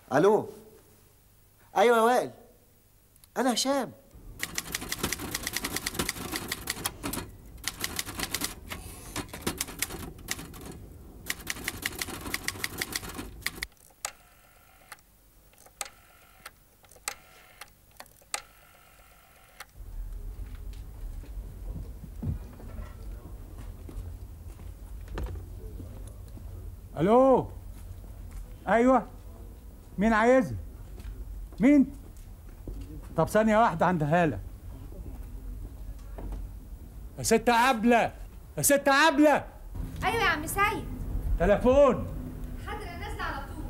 الو ايوه يا وائل انا هشام الو ايوه مين عايزها مين طب ثانيه واحده عند هاله يا ست عبله يا ست عبله ايوه يا عم سيد تليفون حاضر انا نازله على طول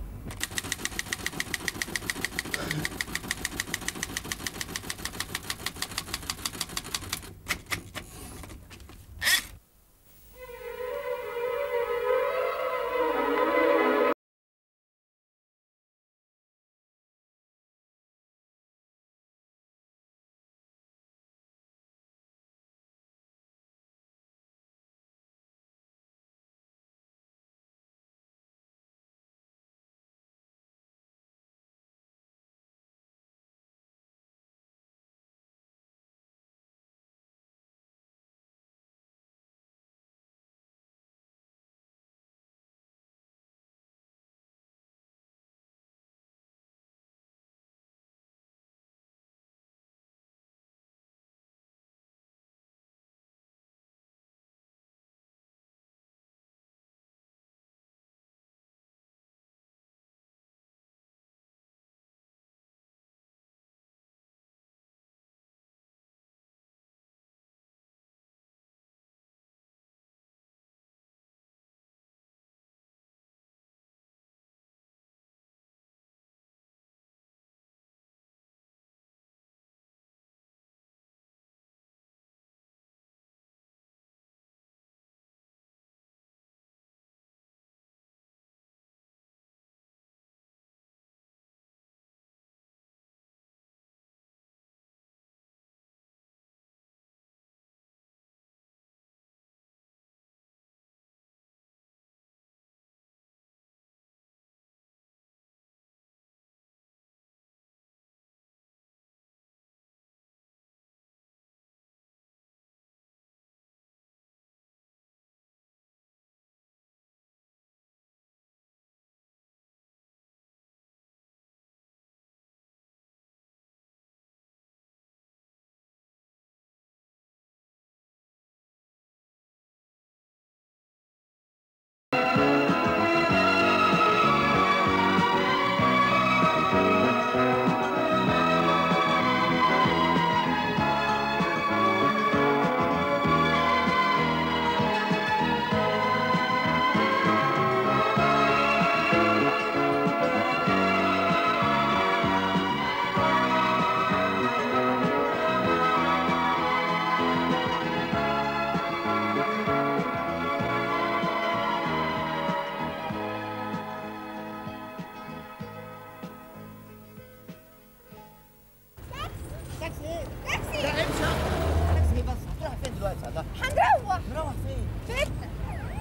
تاكسي ايه؟ تاكسي لا امشي تاكسي ايه بس هتروح فين دلوقتي الله هنروح نروح فين؟ بيتنا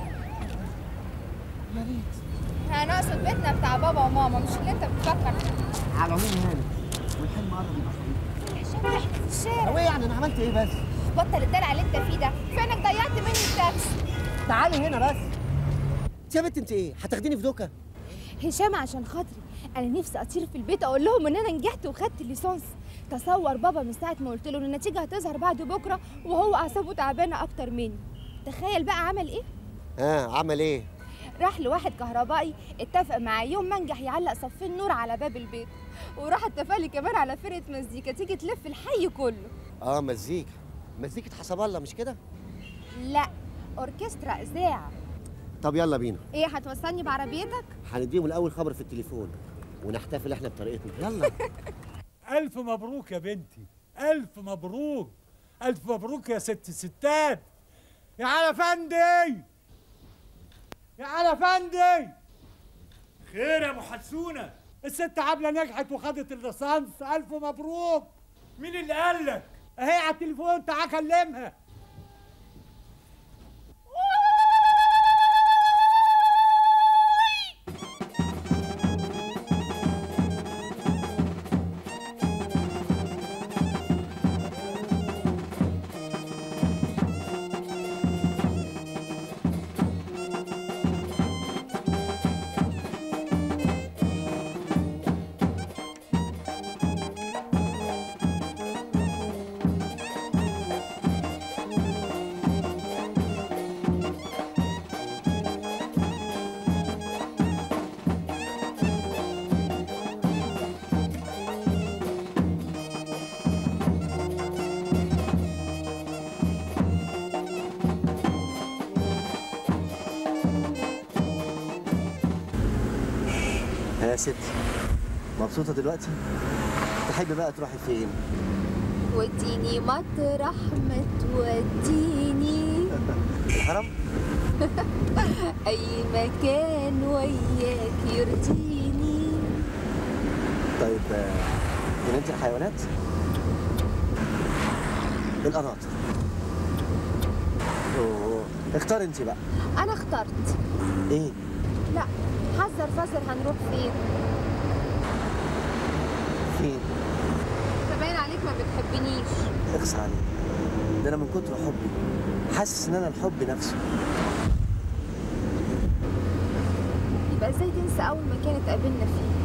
يا ريت انا اقصد بيتنا بتاع بابا وماما مش اللي انت بتفكر فيه على العموم هاني والحلم قرب يبقى حقيقي عشان احنا في الشارع هو ايه يعني انا عملت ايه بس؟ بطل الدلع اللي انت فيه ده فانك ضيعت مني التاكسي تعالي هنا بس انت يا بنت انت ايه؟ هتاخديني في دوكه؟ هشام عشان خاطري انا نفسي اطير في البيت اقول لهم ان انا نجحت وخدت الليسانس تصور بابا من ساعه ما قلت له ان النتيجه هتظهر بعد بكره وهو اعصابه تعبانه اكتر مني تخيل بقى عمل ايه اه عمل ايه راح لواحد كهربائي اتفق معاه يوم ما انجح يعلق صفين نور على باب البيت وراح اتفق لي كمان على فرقه مزيكا تيجي تلف الحي كله اه مزيكا مزيكة حسب الله مش كده لا اوركسترا اذاعه طب يلا بينا ايه هتوصلني بعربيتك هنديهم الاول خبر في التليفون ونحتفل احنا بطريقتنا يلا ألف مبروك يا بنتي ألف مبروك ألف مبروك يا ست الستات يا على فندي يا على فندي خير يا محسونة الست عبلة نجحت وخدت الليسانس ألف مبروك مين اللي قال لك؟ أهي على التليفون تعال كلمها يا ستي مبسوطة دلوقتي؟ تحبي بقى تروحي فين؟ وديني مطرح ما توديني الحرم؟ اي مكان وياك يرضيني طيب آه، جنينة الحيوانات؟ القناطر أوه اختار انت بقى انا اخترت ايه؟ لا حذر فذر هنروح فين فين؟ تبين عليك ما بتحبنيش اخص عليك ده انا من كتر حبي حاسس ان انا الحب نفسه يبقى ازاي تنسى اول مكان اتقابلنا فيه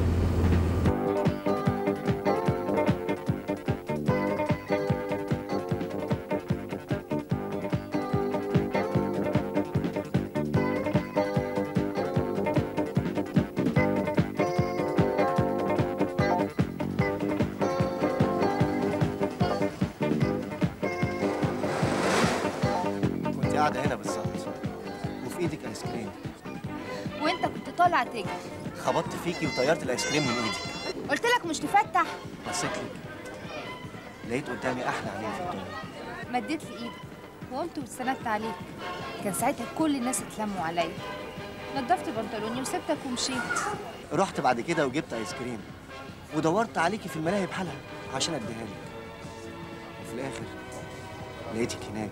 كنت قاعدة هنا بالظبط وفي ايدك ايس كريم وانت كنت طالع تجري خبطت فيكي وطيرت الايس كريم من ايدك قلت لك مش تفتح بصيت لك لقيت قدامي احلى عينين في الدنيا مديت لي ايدك وقمت واستندت عليك كان ساعتها كل الناس اتلموا عليا نضفت بنطلوني وسبتك ومشيت رحت بعد كده وجبت ايس كريم ودورت عليكي في الملاهي بحالها عشان اديها لك وفي الاخر لقيتك هناك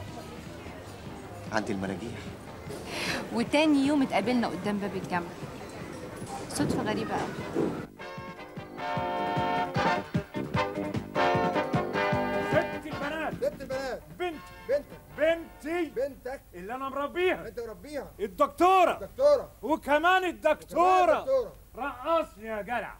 عند المراجيح وتاني يوم اتقابلنا قدام باب الجامعة صدفة غريبة قوي ست البنات ست البنات بنتي بنتك بنتي بنتك اللي انا مربيها انت مربيها الدكتورة دكتوره وكمان الدكتورة دكتوره رقصني يا جدع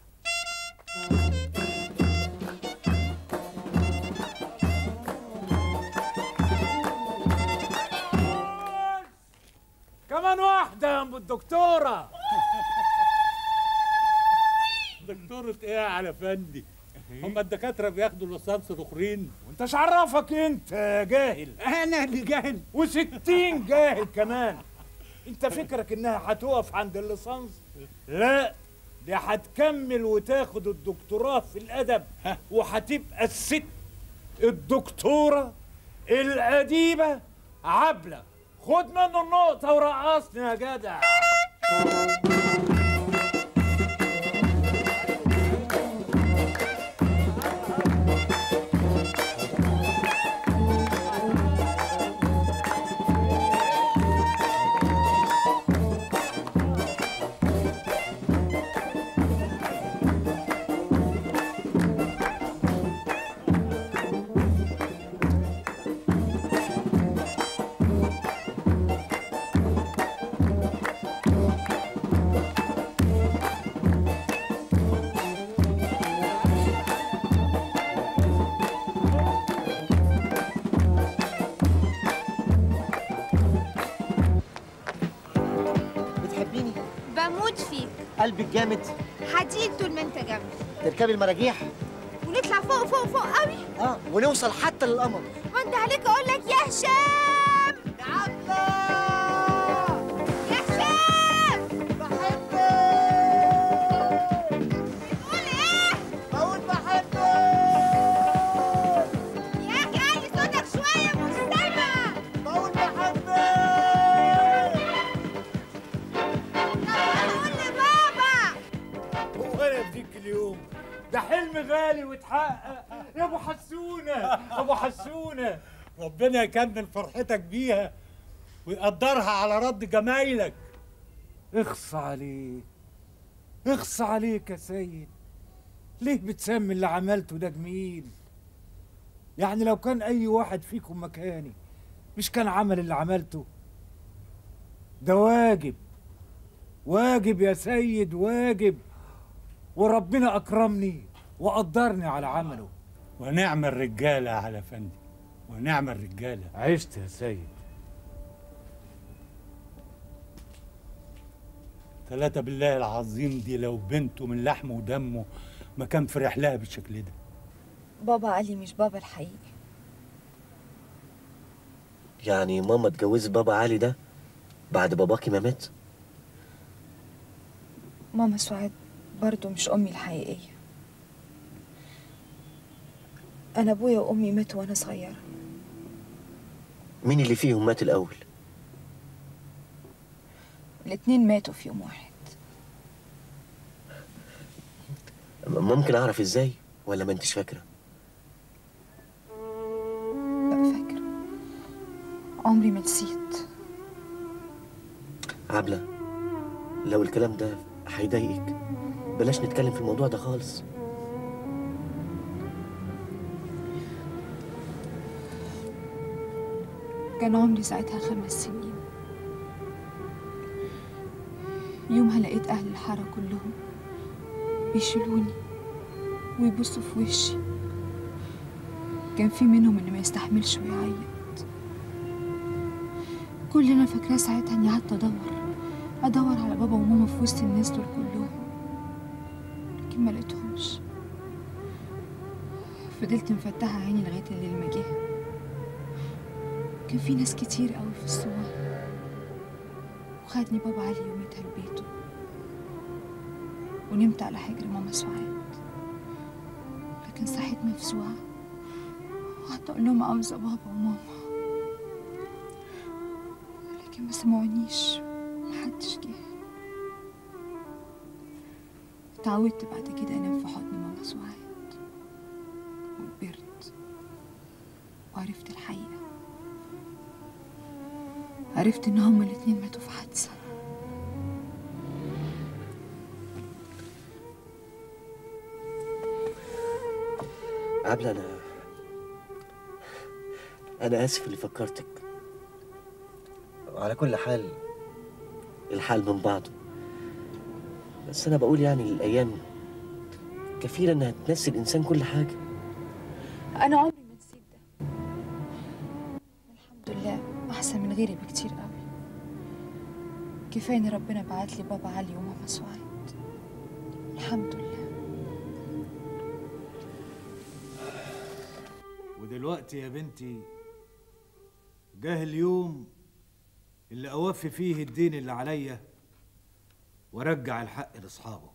كمان واحدة يا ام الدكتورة دكتورة ايه يا على فندي؟ هم الدكاترة بياخدوا اللصانس الاخرين وانت ايش عرفك انت يا جاهل انا اللي جاهل وستين جاهل كمان انت فكرك انها هتقف عند الليسانس لا دي هتكمل وتاخد الدكتوراه في الادب وهتبقى الست الدكتوره الاديبه عبله خد منه النقطه ورقصني يا جدع بتحبيني بموت فيك قلبك جامد حديد طول ما انت جنبي تركبي المراجيح ونطلع فوق فوق فوق قوي اه ونوصل حتى للقمر وانت عليك اقول لك يا هشام يا هشام بحبك بتقول ايه بقول بحبك يا اخي علي صوتك شويه مش سامع بقول بحبك طب قول لبابا هو انا بديك اليوم ده حلم غالي واتحقق يا ابو حسونه ابو حسونه ربنا يكمل فرحتك بيها ويقدرها على رد جمايلك اخص عليك اخص عليك يا سيد ليه بتسمي اللي عملته ده جميل يعني لو كان اي واحد فيكم مكاني مش كان عمل اللي عملته ده واجب واجب يا سيد واجب وربنا اكرمني وقدرني على عمله ونعم الرجالة على فندي ونعم الرجالة عشت يا سيد ثلاثة بالله العظيم دي لو بنته من لحمه ودمه ما كان فرح لها بالشكل ده بابا علي مش بابا الحقيقي يعني ماما اتجوزت بابا علي ده بعد باباكي ما مات ماما سعاد برضه مش أمي الحقيقية أنا أبويا وأمي ماتوا وأنا صغيرة مين اللي فيهم مات الأول؟ الاتنين ماتوا في يوم واحد م- ممكن أعرف إزاي ولا ما أنتش فاكرة؟ لا فاكرة عمري ما نسيت عبلة لو الكلام ده هيضايقك بلاش نتكلم في الموضوع ده خالص كان عمري ساعتها خمس سنين يومها لقيت أهل الحارة كلهم بيشيلوني ويبصوا في وشي كان في منهم اللي ما يستحملش ويعيط كل اللي انا فاكراه ساعتها اني قعدت ادور ادور على بابا وماما في وسط الناس دول كلهم لكن ما لقيتهمش فضلت مفتحة عيني لغاية الليل ما جه كان في ناس كتير قوي في الصور وخدني بابا علي يومتها لبيته ونمت على حجر ماما سعاد لكن صحيت مفزوعة وقعدت أقول لهم عاوزة بابا وماما لكن ما سمعونيش محدش جه اتعودت بعد كده أنام في حضن ماما سعاد وكبرت وعرفت الحقيقة عرفت إن هما الاتنين ماتوا في حادثة عبلة أنا أنا آسف اللي فكرتك على كل حال الحال من بعضه بس أنا بقول يعني الأيام كفيلة إنها تنسي الإنسان كل حاجة أنا عمري ما نسيت ده الحمد لله أحسن من غيري بكتير قوي كفاية إن ربنا بعت لي بابا علي وماما سعاد الحمد لله ودلوقتي يا بنتي جه اليوم اللي اوفي فيه الدين اللي عليا وارجع الحق لاصحابه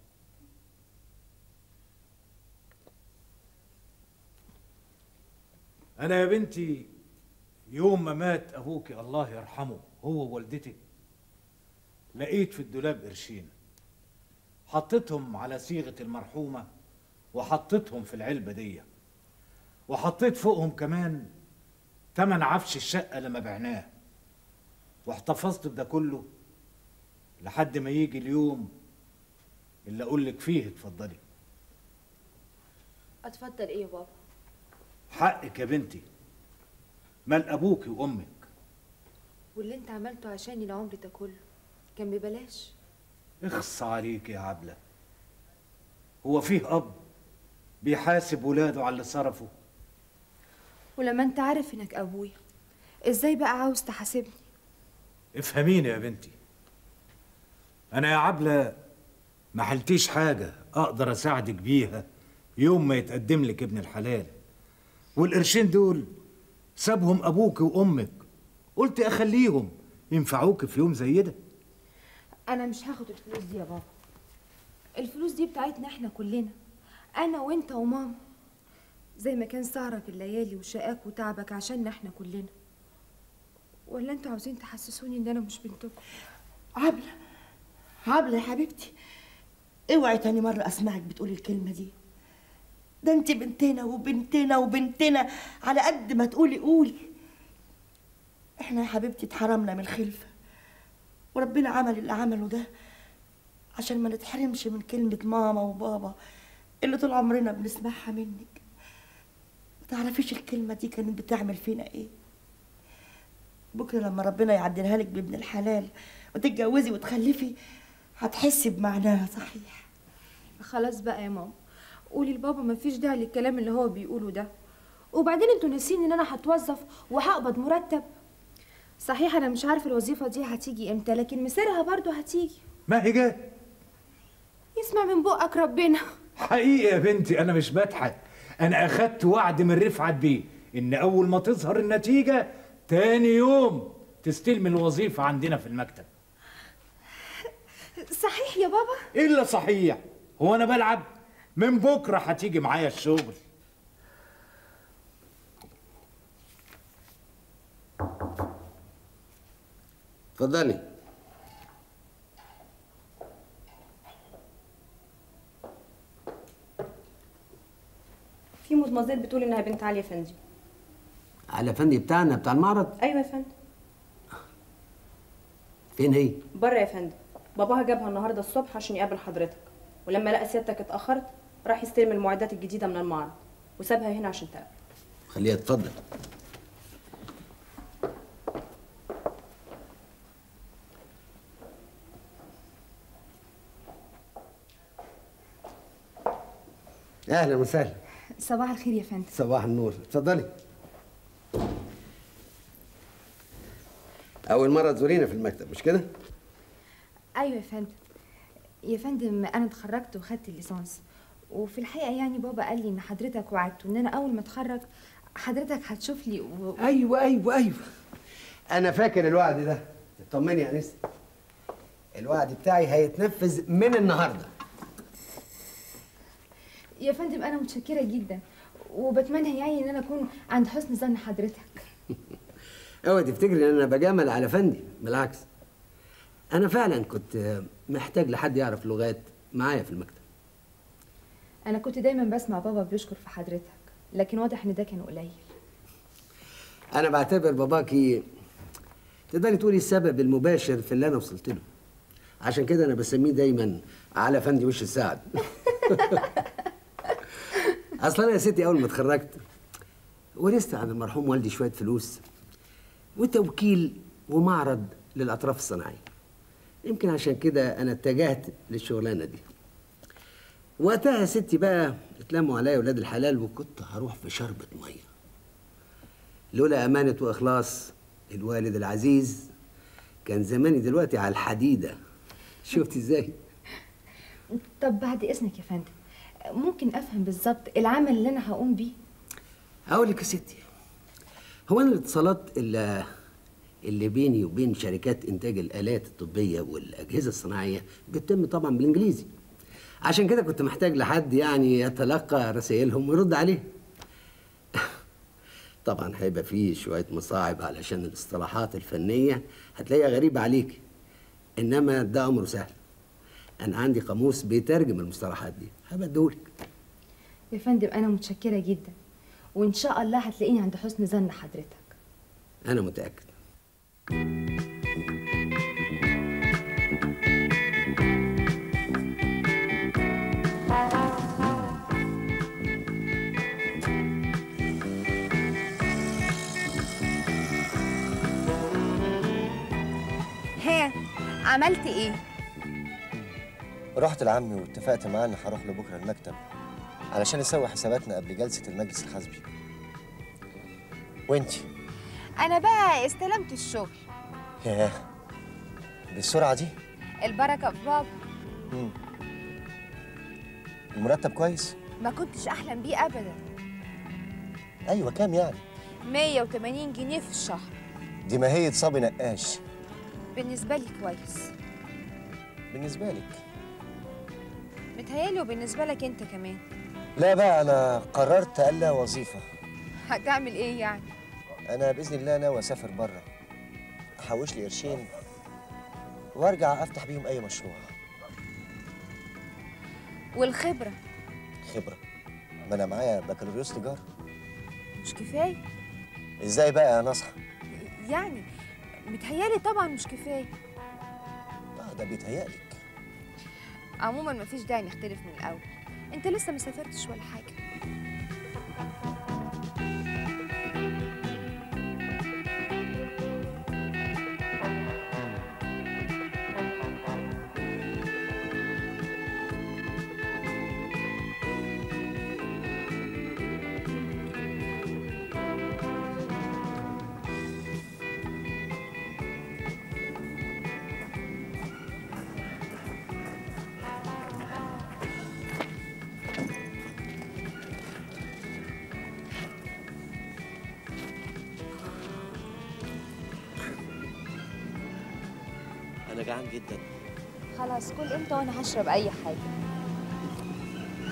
انا يا بنتي يوم ما مات ابوك الله يرحمه هو ووالدتي لقيت في الدولاب قرشين حطيتهم على صيغه المرحومه وحطيتهم في العلبه دي وحطيت فوقهم كمان تمن عفش الشقة لما بعناه واحتفظت بده كله لحد ما يجي اليوم اللي أقول لك فيه اتفضلي اتفضل ايه يا بابا حقك يا بنتي مال أبوك وأمك واللي انت عملته عشاني العمر ده كله كان ببلاش اخص عليك يا عبلة هو فيه أب بيحاسب ولاده على اللي صرفه ولما انت عارف انك ابويا ازاي بقى عاوز تحاسبني افهميني يا بنتي انا يا عبلة ما حلتيش حاجة اقدر اساعدك بيها يوم ما يتقدم لك ابن الحلال والقرشين دول سابهم ابوك وامك قلت اخليهم ينفعوك في يوم زي ده انا مش هاخد الفلوس دي يا بابا الفلوس دي بتاعتنا احنا كلنا انا وانت وماما زي ما كان سهرك الليالي وشقاك وتعبك عشاننا احنا كلنا ولا انتوا عاوزين تحسسوني ان انا مش بنتكم عبلة عبلة يا حبيبتي اوعي تاني مرة اسمعك بتقولي الكلمة دي ده انت بنتنا وبنتنا وبنتنا على قد ما تقولي قولي احنا يا حبيبتي اتحرمنا من الخلفة وربنا عمل اللي عمله ده عشان ما نتحرمش من كلمة ماما وبابا اللي طول عمرنا بنسمعها منك ما تعرفيش الكلمة دي كانت بتعمل فينا ايه بكرة لما ربنا يعدلها لك بابن الحلال وتتجوزي وتخلفي هتحسي بمعناها صحيح خلاص بقى يا ماما قولي لبابا مفيش داعي للكلام اللي هو بيقوله ده وبعدين انتوا ناسين ان انا هتوظف وهقبض مرتب صحيح انا مش عارفه الوظيفه دي هتيجي امتى لكن مسيرها برضو هتيجي ما هي جاي يسمع من بقك ربنا حقيقي يا بنتي انا مش بضحك انا اخدت وعد من رفعت بيه ان اول ما تظهر النتيجة تاني يوم تستلم الوظيفة عندنا في المكتب صحيح يا بابا الا صحيح هو انا بلعب من بكره هتيجي معايا الشغل اتفضلي في مدمزيل بتقول انها بنت علي فندي على فندي بتاعنا بتاع المعرض ايوه يا فندم فين هي بره يا فندم باباها جابها النهارده الصبح عشان يقابل حضرتك ولما لقى سيادتك اتاخرت راح يستلم المعدات الجديده من المعرض وسابها هنا عشان تقابل خليها تتفضل اهلا وسهلا صباح الخير يا فندم صباح النور اتفضلي اول مره تزورينا في المكتب مش كده ايوه يا فندم يا فندم انا اتخرجت وخدت الليسانس وفي الحقيقه يعني بابا قال لي ان حضرتك وعدت وان انا اول ما اتخرج حضرتك هتشوف لي و... ايوه ايوه ايوه انا فاكر الوعد ده اطمني يا انسه الوعد بتاعي هيتنفذ من النهارده يا فندم انا متشكره جدا وبتمنى يعني ان انا اكون عند حسن ظن حضرتك اوعي تفتكري ان انا بجامل على فندي بالعكس انا فعلا كنت محتاج لحد يعرف لغات معايا في المكتب انا كنت دايما بسمع بابا بيشكر في حضرتك لكن واضح ان ده كان قليل انا بعتبر باباكي تقدري تقولي السبب المباشر في اللي انا وصلت له عشان كده انا بسميه دايما على فندي وش السعد اصلا انا يا ستي اول ما اتخرجت ورثت عن المرحوم والدي شويه فلوس وتوكيل ومعرض للاطراف الصناعيه يمكن عشان كده انا اتجهت للشغلانه دي وقتها يا ستي بقى اتلموا عليا ولاد الحلال وكنت هروح في شربة ميه لولا امانه واخلاص الوالد العزيز كان زماني دلوقتي على الحديده شفتي ازاي طب بعد اذنك يا فندم ممكن افهم بالظبط العمل اللي انا هقوم بيه هقول لك يا ستي هو انا الاتصالات اللي اللي بيني وبين شركات انتاج الالات الطبيه والاجهزه الصناعيه بتتم طبعا بالانجليزي عشان كده كنت محتاج لحد يعني يتلقى رسائلهم ويرد عليها طبعا هيبقى فيه شويه مصاعب علشان الاصطلاحات الفنيه هتلاقيها غريبه عليك انما ده امره سهل انا عندي قاموس بيترجم المصطلحات دي هبديهولك يا فندم انا متشكره جدا وان شاء الله هتلاقيني عند حسن ظن حضرتك انا متاكد ها عملت ايه رحت لعمي واتفقت معاه اني هروح له بكره المكتب علشان نسوي حساباتنا قبل جلسه المجلس الحزبي وانتي انا بقى استلمت الشغل ياه بالسرعه دي البركه في بابا مم. المرتب كويس ما كنتش احلم بيه ابدا ايوه كام يعني 180 جنيه في الشهر دي ماهيه صبي نقاش بالنسبه لي كويس بالنسبه لك متهيألي وبالنسبه لك انت كمان لا بقى انا قررت الا وظيفه هتعمل ايه يعني انا باذن الله ناوي اسافر بره احوش لي قرشين وارجع افتح بيهم اي مشروع والخبره خبره ما انا معايا بكالوريوس تجاره مش كفايه ازاي بقى يا نصحى يعني متهيألي طبعا مش كفايه اه ده بيتهيألك عموما مفيش داعي نختلف من الاول انت لسه ما سافرتش ولا حاجه انا جعان جدا خلاص كل انت وانا هشرب اي حاجه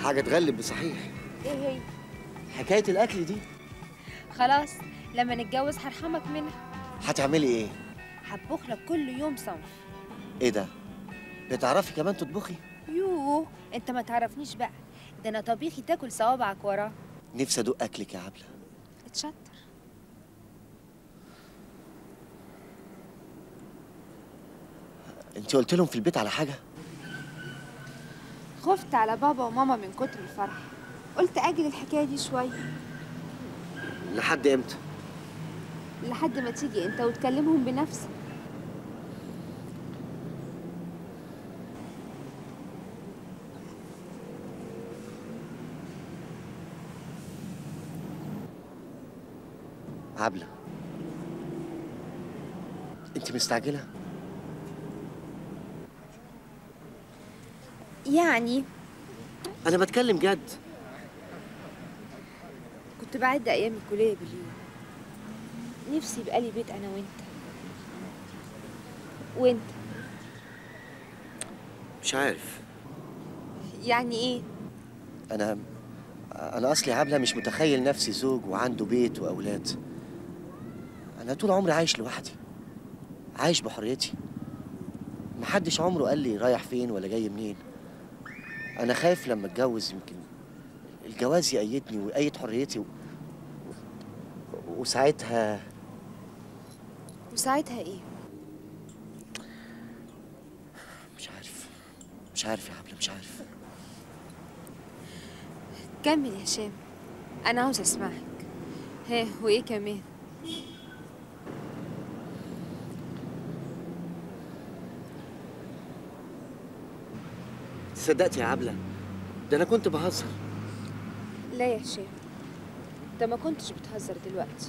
حاجه تغلب بصحيح ايه هي حكايه الاكل دي خلاص لما نتجوز هرحمك منها هتعملي ايه هطبخ لك كل يوم صنف ايه ده بتعرفي كمان تطبخي يوه انت ما تعرفنيش بقى ده انا طبيخي تاكل صوابعك وراه نفسي ادوق اكلك يا عبله اتشطر انت قلت لهم في البيت على حاجه خفت على بابا وماما من كتر الفرح قلت اجل الحكايه دي شويه لحد امتى لحد ما تيجي انت وتكلمهم بنفسك عبله انت مستعجله يعني انا بتكلم جد كنت بعد ايام الكليه باليوم نفسي يبقى لي بيت انا وانت وانت مش عارف يعني ايه انا انا اصلي عبله مش متخيل نفسي زوج وعنده بيت واولاد انا طول عمري عايش لوحدي عايش بحريتي محدش عمره قال لي رايح فين ولا جاي منين انا خايف لما اتجوز يمكن الجواز يأيدني ويأيد حريتي و... و- وساعتها وساعتها ايه مش عارف مش عارف يا عبله مش عارف كمل يا هشام انا عاوز اسمعك ها وايه كمان صدقت يا عبله ده انا كنت بهزر لا يا هشام انت ما كنتش بتهزر دلوقتي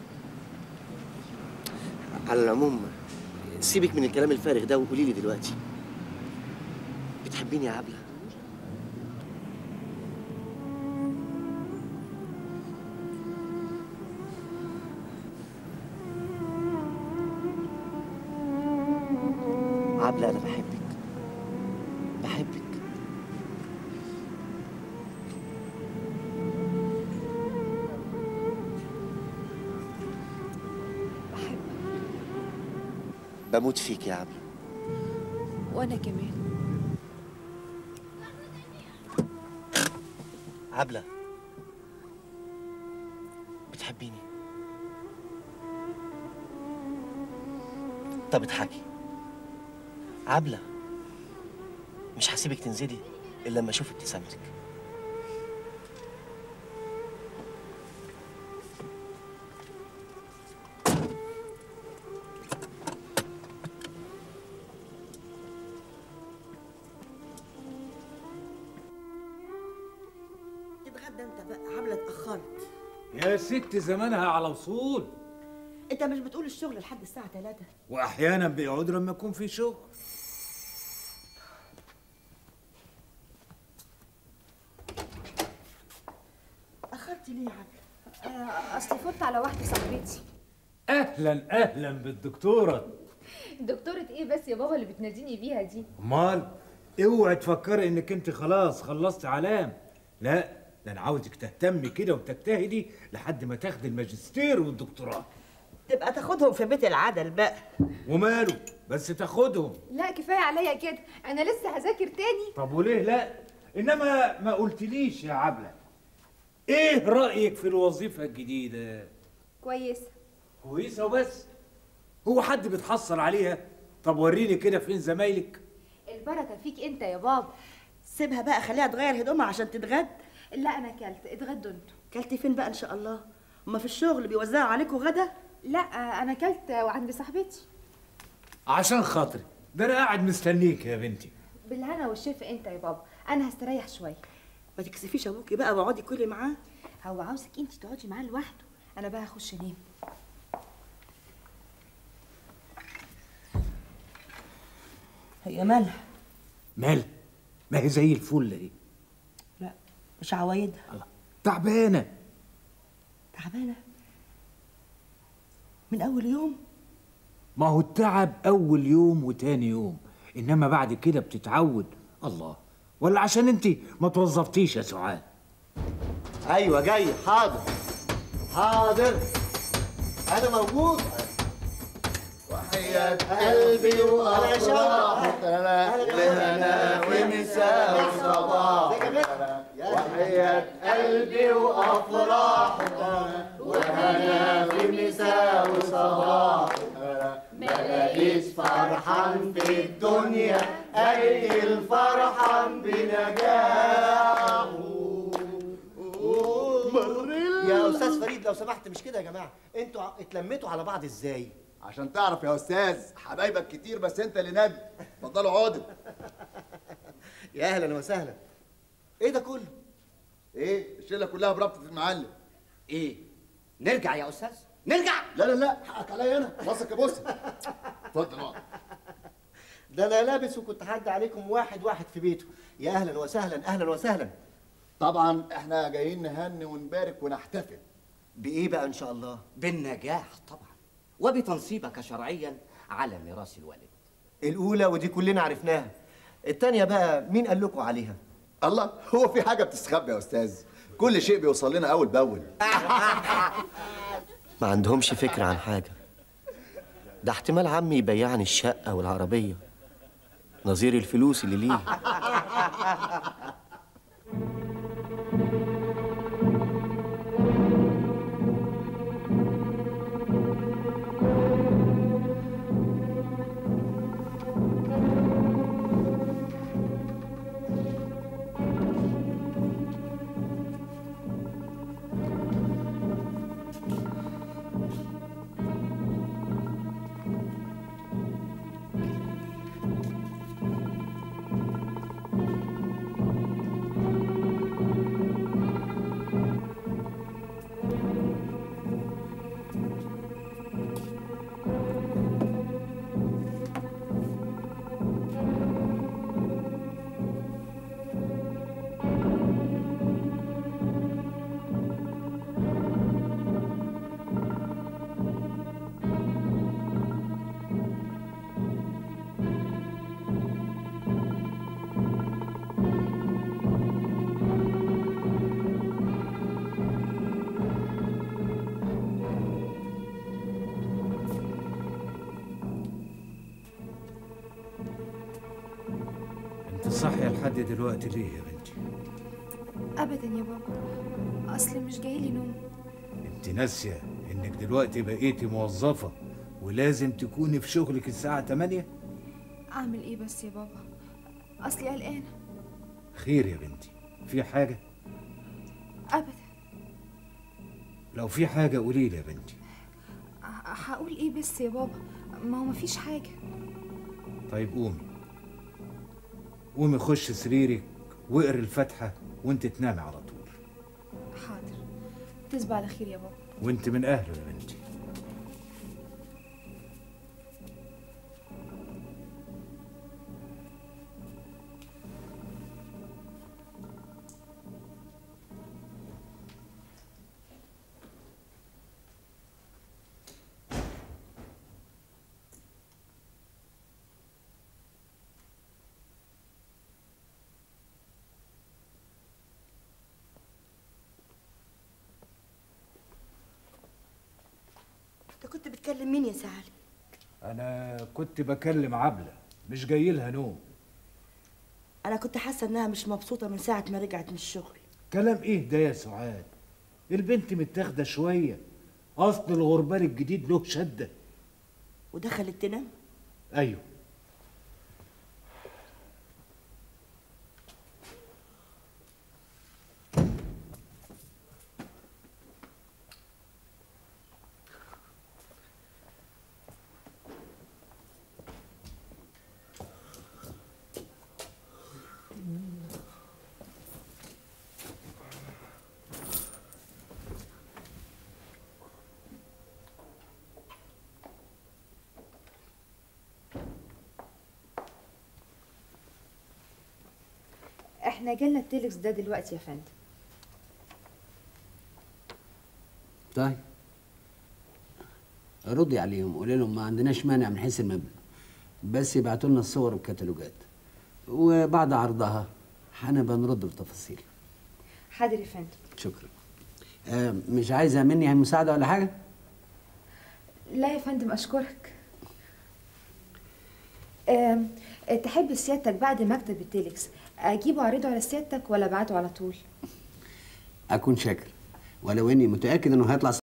على العموم سيبك من الكلام الفارغ ده وقولي لي دلوقتي بتحبيني يا عبله عبله انا بحبك بحبك بموت فيك يا عبله وانا كمان عبلة بتحبيني طب اضحكي عبلة مش هسيبك تنزلي إلا لما أشوف ابتسامتك تتغدى انت بقى عامله اتاخرت يا ست زمانها على وصول انت مش بتقول الشغل لحد الساعه 3 واحيانا بيقعد لما يكون في شغل اخرت ليه يا عبله آه، اصل فوت على واحده صاحبتي اهلا اهلا بالدكتوره دكتوره ايه بس يا بابا اللي بتناديني بيها دي امال اوعي تفكري انك انت خلاص خلصت علام لا ده انا عاوزك تهتمي كده وتجتهدي لحد ما تاخدي الماجستير والدكتوراه تبقى تاخدهم في بيت العدل بقى وماله بس تاخدهم لا كفايه عليا كده انا لسه هذاكر تاني طب وليه لا انما ما قلتليش يا عبله ايه رايك في الوظيفه الجديده كويسه كويسه وبس هو حد بيتحصل عليها طب وريني كده فين زمايلك البركه فيك انت يا بابا سيبها بقى خليها تغير هدومها عشان تتغدى لا انا اكلت اتغدوا انتوا كلتي فين بقى ان شاء الله هما في الشغل بيوزعوا عليكم غدا لا انا اكلت وعند صاحبتي عشان خاطري ده انا قاعد مستنيك يا بنتي بالهنا والشفا انت يا بابا انا هستريح شويه ما تكسفيش ابوكي بقى واقعدي كلي معاه هو عاوزك انت تقعدي معاه لوحده انا بقى هخش انام هي مالها مال ما هي زي الفل اهي لا مش عوايدها الله تعبانه تعبانه من اول يوم ما هو التعب اول يوم وتاني يوم انما بعد كده بتتعود الله ولا عشان انت ما توظفتيش يا سعاد ايوه جاي حاضر حاضر انا موجود وحياة قلبي وأفراح لهنا ومساء وصباح وحياة قلبي وأفراح وهنا في مساء وصباح ملاقيش فرحان في الدنيا قد الفرحان بنجاحه يا استاذ فريد لو سمحت مش كده يا جماعه انتوا ع- اتلميتوا على بعض ازاي عشان تعرف يا استاذ حبايبك كتير بس انت اللي ندم اتفضلوا اقعدوا يا اهلا وسهلا ايه ده كله ايه الشله كلها بربطه المعلم ايه نرجع يا استاذ نرجع لا لا لا حقك عليا انا راسك يا بص اتفضل اقعد ده انا لابس وكنت هعدي عليكم واحد واحد في بيته يا اهلا وسهلا اهلا وسهلا طبعا احنا جايين نهني ونبارك ونحتفل بايه بقى ان شاء الله بالنجاح طبعا وبتنصيبك شرعيا على ميراث الوالد الاولى ودي كلنا عرفناها التانية بقى مين قال لكم عليها الله هو في حاجه بتستخبى يا استاذ كل شيء بيوصل لنا اول باول ما عندهمش فكرة عن حاجة ده احتمال عمي يبيعني الشقة والعربية نظير الفلوس اللي ليه انت صاحيه لحد دلوقتي ليه يا بنتي ابدا يا بابا اصل مش جايلي نوم انت ناسيه انك دلوقتي بقيتي موظفه ولازم تكوني في شغلك الساعه 8 اعمل ايه بس يا بابا اصلي قلقانه خير يا بنتي في حاجه ابدا لو في حاجه قولي لي يا بنتي ه- هقول ايه بس يا بابا ما هو مفيش حاجه طيب قومي قومي خش سريرك واقري الفاتحه وانت تنامي على طول حاضر تصبح على خير يا بابا وانت من اهله يا بنتي انت كنت بتكلم مين يا سعالي انا كنت بكلم عبله مش جاي لها نوم انا كنت حاسه انها مش مبسوطه من ساعه ما رجعت من الشغل كلام ايه ده يا سعاد البنت متاخده شويه اصل الغربال الجديد له شده ودخلت تنام ايوه احنا جالنا التيلكس ده دلوقتي يا فندم طيب ردي عليهم قولي لهم ما عندناش مانع من حيث المبلغ بس يبعتوا لنا الصور والكتالوجات وبعد عرضها هنبقى نرد بالتفاصيل حاضر يا فندم شكرا آه مش عايزه مني أي مساعده ولا حاجه لا يا فندم اشكرك آم، تحب سيادتك بعد مكتب التيليكس اجيبه اعرضه على سيادتك ولا ابعته على طول اكون شاكر ولو اني متاكد انه هيطلع صح.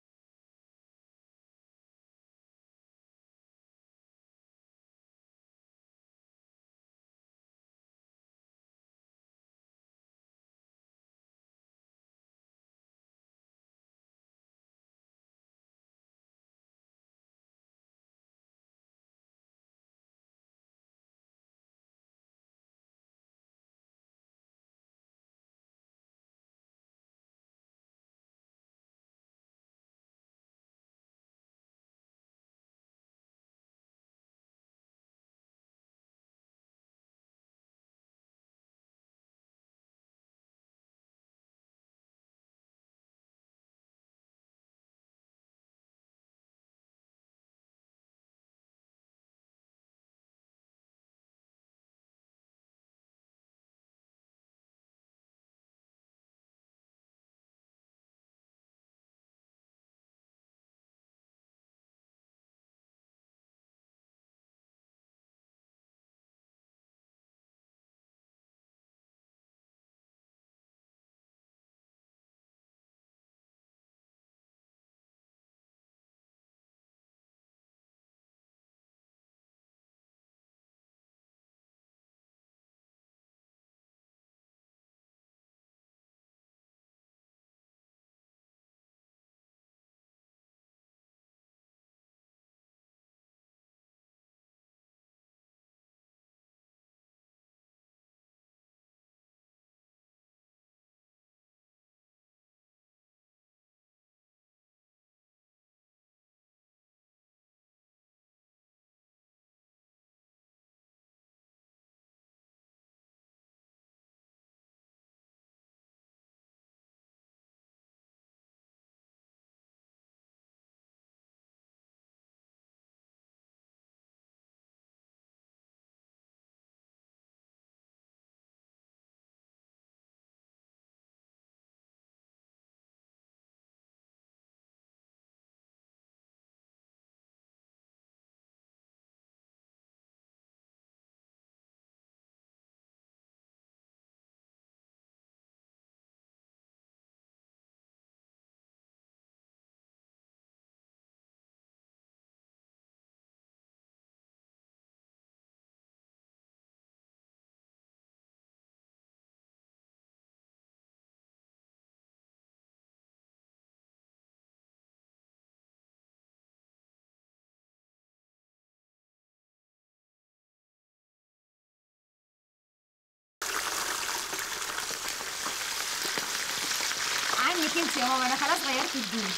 عنك انت يا ماما انا خلاص غيرت الدين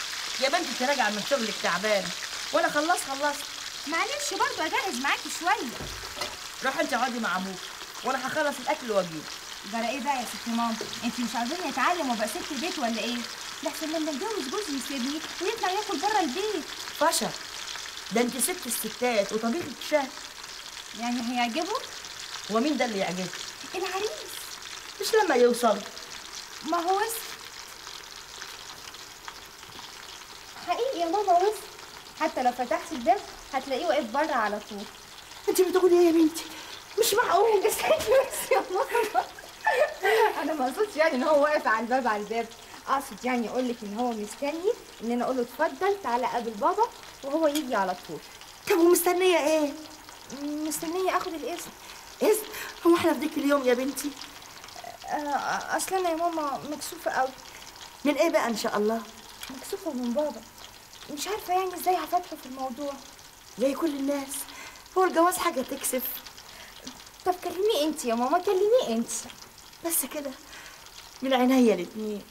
يا بنتي انت راجعه من شغلك تعبانه وانا خلصت خلصت معلش برضه اجهز معاكي شويه روح انت اقعدي مع ابوك وانا هخلص الاكل واجيب جرى ايه بقى يا ست ماما انت مش عاوزاني اتعلم وابقى ست بيت ولا ايه لحسن لما اتجوز جوزي يسيبني ويطلع ياكل بره البيت باشا ده انت ست الستات وطبيخك شاه يعني هيعجبه هو مين ده اللي يعجبك العريس مش لما يوصل ما هو وسط حقيقي يا ماما وسط حتى لو فتحت الباب هتلاقيه واقف بره على طول انت بتقولي ايه يا بنتي مش معقول استني بس يا ماما انا ما اقصدش يعني ان هو واقف على الباب على الباب اقصد يعني اقول لك ان هو مستني ان انا اقول له اتفضل تعالى قابل بابا وهو يجي على طول طب ومستنيه ايه مستنيه اخد الاذن اذن هو احنا في ديك اليوم يا بنتي آه، اصل انا يا ماما مكسوفه قوي من ايه بقى ان شاء الله مكسوفه من بابا مش عارفه يعني ازاي هفتحه في الموضوع زي كل الناس هو الجواز حاجه تكسف طب كلميه انت يا ماما كلميه انت بس كده من عينيا الاتنين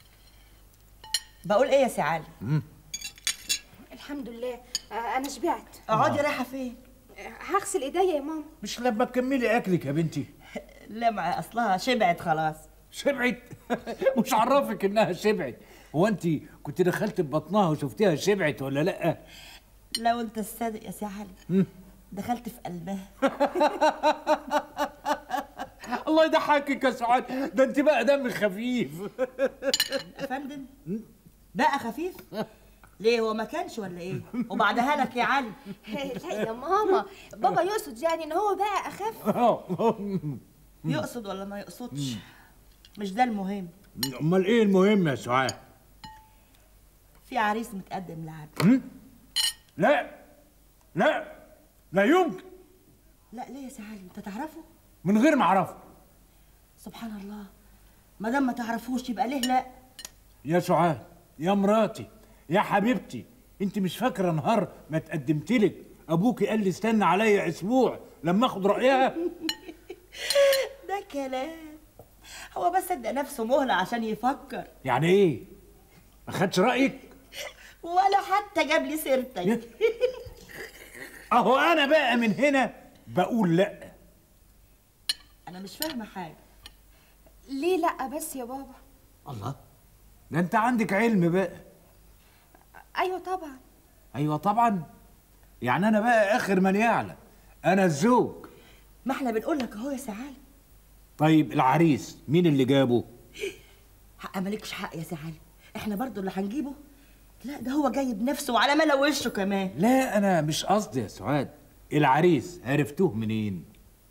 بقول ايه يا سي علي الحمد لله آه، انا شبعت اقعدي رايحه فين آه، هغسل ايديا يا ماما مش لما تكملي اكلك يا بنتي لا مع اصلها شبعت خلاص شبعت مش عرفك انها شبعت هو انت كنت دخلت ببطنها وشفتيها شبعت ولا لا لو انت الصادق يا سي علي دخلت في قلبها الله يضحك بضحكك يا سعاد ده انت بقى دم خفيف يا فندم بقى خفيف ليه هو ما كانش ولا ايه وبعدها لك يا علي لا يا ماما بابا يقصد يعني ان هو بقى اخف يقصد ولا ما يقصدش مش ده المهم امال ايه المهم يا سعاد في عريس متقدم لعبد لا لا لا يمكن لا ليه يا سي علي انت تعرفه من غير ما اعرفه سبحان الله ما دام ما تعرفوش يبقى ليه لا يا سعاد يا مراتي يا حبيبتي انت مش فاكره نهار ما اتقدمت لك ابوكي قال لي استنى عليا اسبوع لما اخد رايها ده كلام هو بس ادى نفسه مهلة عشان يفكر يعني ايه ما خدش رايك ولا حتى جاب لي سيرتك اهو انا بقى من هنا بقول لا انا مش فاهمه حاجه ليه لا بس يا بابا الله ده انت عندك علم بقى ايوه طبعا ايوه طبعا يعني انا بقى اخر من يعلم انا الزوج ما احنا بنقول لك اهو يا سي علي طيب العريس مين اللي جابه حق مالكش حق يا سي علي احنا برضو اللي هنجيبه لا ده هو جاي بنفسه وعلى ملا وشه كمان لا انا مش قصدي يا سعاد العريس عرفتوه منين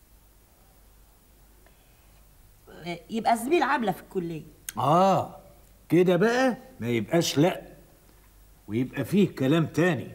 يبقى زميل عبله في الكليه اه كده بقى ما يبقاش لا ويبقى فيه كلام تاني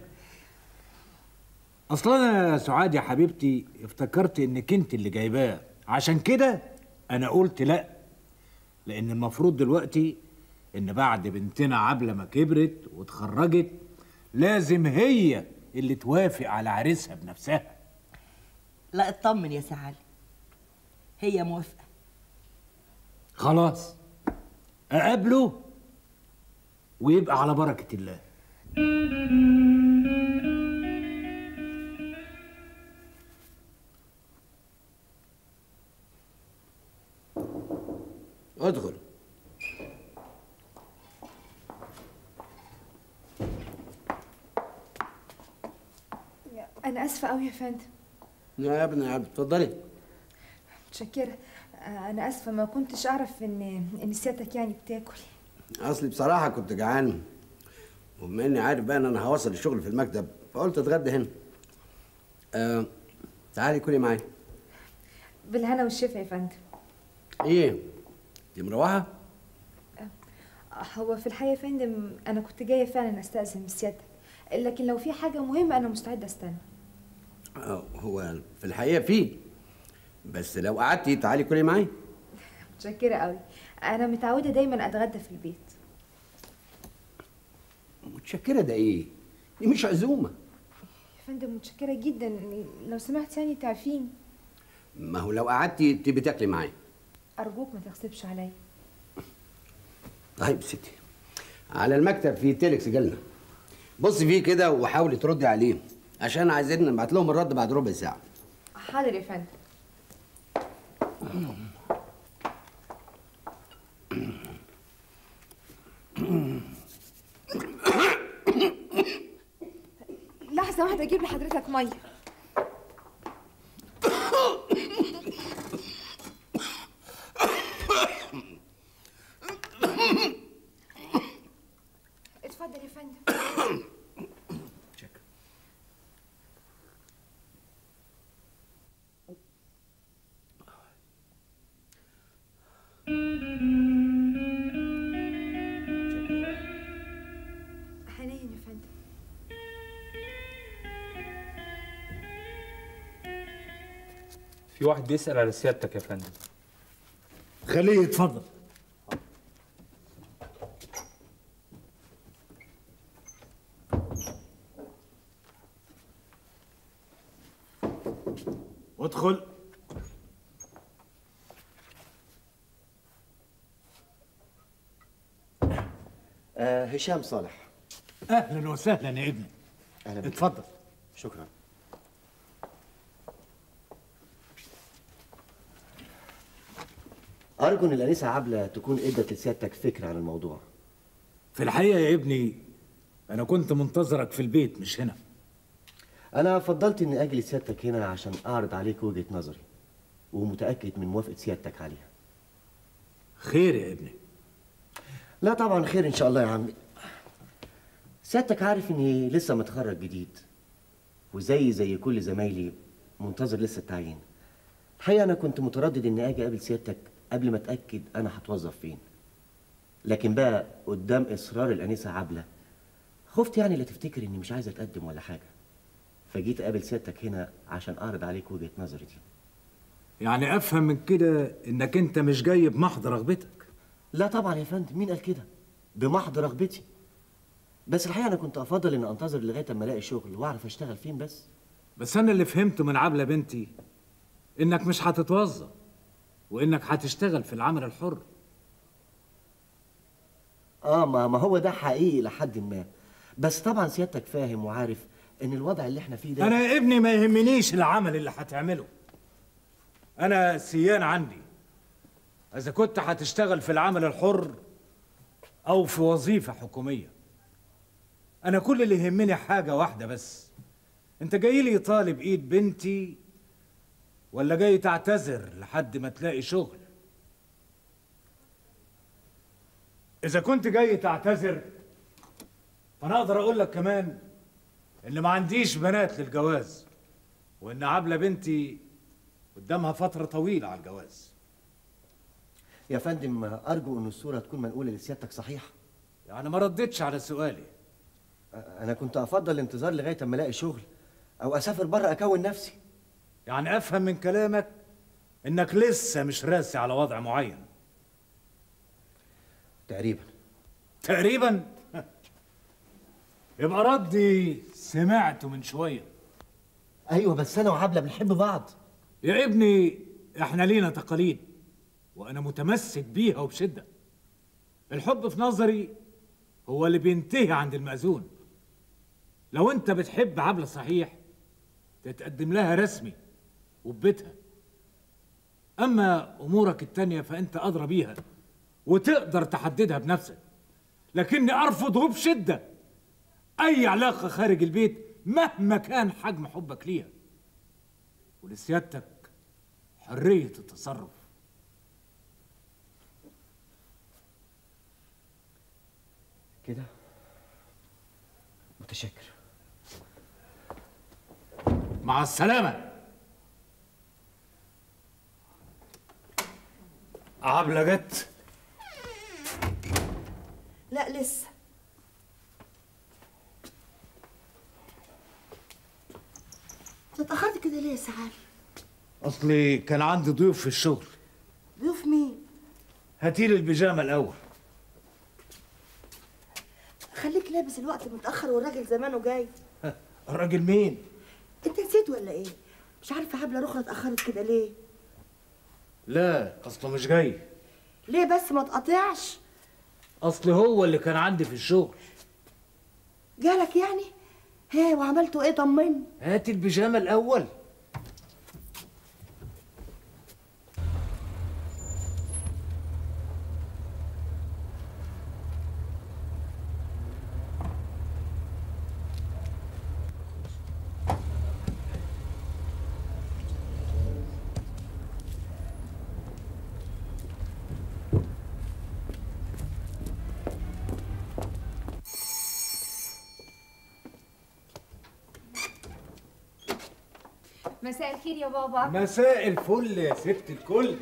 اصلا انا يا سعاد يا حبيبتي افتكرت انك انت اللي جايباه عشان كده انا قلت لا لان المفروض دلوقتي ان بعد بنتنا عبله ما كبرت واتخرجت لازم هي اللي توافق على عريسها بنفسها لا اطمن يا سي علي هي موافقه خلاص اقابله ويبقى على بركه الله ادخل انا اسفه قوي يا فندم يا ابني يا ابني اتفضلي متشكره آه، انا اسفه ما كنتش اعرف ان ان سيادتك يعني بتاكل اصلي بصراحه كنت جعان وبما اني عارف بقى ان انا هوصل الشغل في المكتب فقلت اتغدى هنا آه تعالي كلي معايا بالهنا والشفا يا فندم ايه دي مروحه هو في الحقيقه يا فندم انا كنت جايه فعلا استاذن من سيادتك لكن لو في حاجه مهمه انا مستعده استنى آه هو في الحقيقه فيه بس لو قعدتي تعالي كلي معايا متشكره قوي انا متعوده دايما اتغدى في البيت متشكره ده ايه دي مش عزومه يا فندم متشكره جدا لو سمحت يعني تعرفين ما هو لو قعدتي تبقي تاكلي معايا ارجوك ما تغصبش عليا طيب ستي على المكتب في تيلكس جالنا بصي فيه كده وحاولي تردي عليه عشان عايزين نبعت لهم الرد بعد ربع ساعه حاضر يا فندم لحظة واحدة أجيب لحضرتك مية اتفضل يا فندم حنين يا فندم في واحد بيسأل على سيادتك يا فندم خليه يتفضل ادخل آه هشام صالح اهلا وسهلا يا ابني اهلا بك. اتفضل شكرا أرجو إن الأنسة عبلة تكون إدت لسيادتك فكرة عن الموضوع في الحقيقه يا ابني انا كنت منتظرك في البيت مش هنا أنا فضلت إني أجي لسيادتك هنا عشان أعرض عليك وجهة نظري ومتأكد من موافقة سيادتك عليها خير يا ابني لا طبعا خير ان شاء الله يا عمي سيادتك عارف اني لسه متخرج جديد وزي زي كل زمايلي منتظر لسه التعيين الحقيقه انا كنت متردد اني اجي اقابل سيادتك قبل ما اتاكد انا هتوظف فين لكن بقى قدام اصرار الانسه عبله خفت يعني لا تفتكر اني مش عايز اتقدم ولا حاجه فجيت اقابل سيادتك هنا عشان اعرض عليك وجهه نظري دي يعني افهم من كده انك انت مش جاي بمحض رغبتك لا طبعا يا فندم مين قال كده بمحض رغبتي بس الحقيقه انا كنت افضل ان انتظر لغايه اما الاقي شغل واعرف اشتغل فين بس بس انا اللي فهمته من عبله بنتي انك مش هتتوظف وانك هتشتغل في العمل الحر اه ما ما هو ده حقيقي لحد ما بس طبعا سيادتك فاهم وعارف ان الوضع اللي احنا فيه ده انا يا ابني ما يهمنيش العمل اللي هتعمله انا سيان عندي اذا كنت هتشتغل في العمل الحر او في وظيفه حكوميه انا كل اللي يهمني حاجه واحده بس انت جاي لي طالب ايد بنتي ولا جاي تعتذر لحد ما تلاقي شغل اذا كنت جاي تعتذر فانا اقدر اقول لك كمان ان ما عنديش بنات للجواز وان عبله بنتي قدامها فتره طويله على الجواز يا فندم ارجو ان الصوره تكون منقوله لسيادتك صحيحه يعني ما ردتش على سؤالي انا كنت افضل الانتظار لغايه اما الاقي شغل او اسافر بره اكون نفسي يعني افهم من كلامك انك لسه مش راسي على وضع معين تقريبا تقريبا يبقى ردي سمعته من شويه ايوه بس انا وعبله بنحب بعض يا ابني احنا لينا تقاليد وانا متمسك بيها وبشده الحب في نظري هو اللي بينتهي عند المأذون لو انت بتحب عبله صحيح تتقدم لها رسمي وببيتها اما امورك التانية فانت ادرى بيها وتقدر تحددها بنفسك لكني ارفض وبشده اي علاقه خارج البيت مهما كان حجم حبك ليها ولسيادتك حريه التصرف كده متشكر مع السلامه عبله جت لا لسه انت اتاخرت كده ليه يا سعاد اصلي كان عندي ضيوف في الشغل ضيوف مين هاتيلي البيجامه الاول خليك لابس الوقت متاخر والراجل زمانه جاي الراجل مين انت نسيت ولا ايه مش عارفه حبله رخرة اتاخرت كده ليه لا اصله مش جاي ليه بس ما تقاطعش اصل هو اللي كان عندي في الشغل جالك يعني ها وعملتوا ايه طمني هاتي البيجامه الاول مساء الخير يا بابا مساء الفل يا ست الكل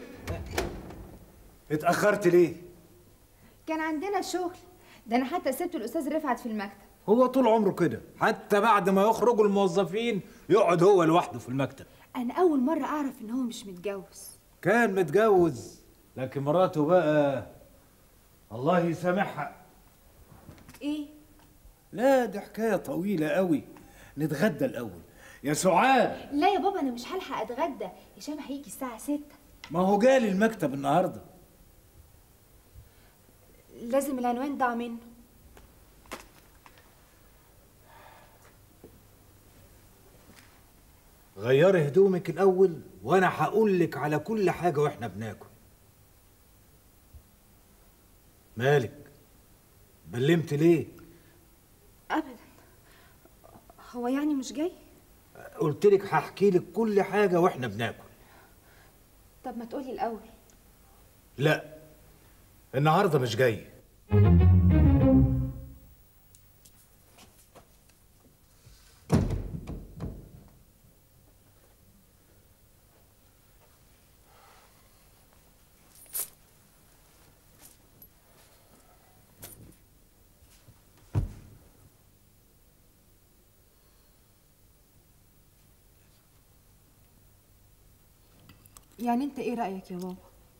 اتأخرت ليه؟ كان عندنا شغل ده انا حتى سبت الاستاذ رفعت في المكتب هو طول عمره كده حتى بعد ما يخرجوا الموظفين يقعد هو لوحده في المكتب انا اول مره اعرف ان هو مش متجوز كان متجوز لكن مراته بقى الله يسامحها ايه لا دي حكاية طويلة قوي نتغدى الأول يا سعاد لا يا بابا انا مش هلحق اتغدى هشام هيجي الساعه 6 ما هو جالي المكتب النهارده لازم العنوان ضاع منه غيري هدومك الأول وأنا هقول لك على كل حاجة وإحنا بناكل مالك بلمت ليه ابدا هو يعني مش جاي قلت لك هحكي لك كل حاجة وإحنا بناكل طب ما تقولي الاول لا النهارده مش جاي يعني انت ايه رايك يا بابا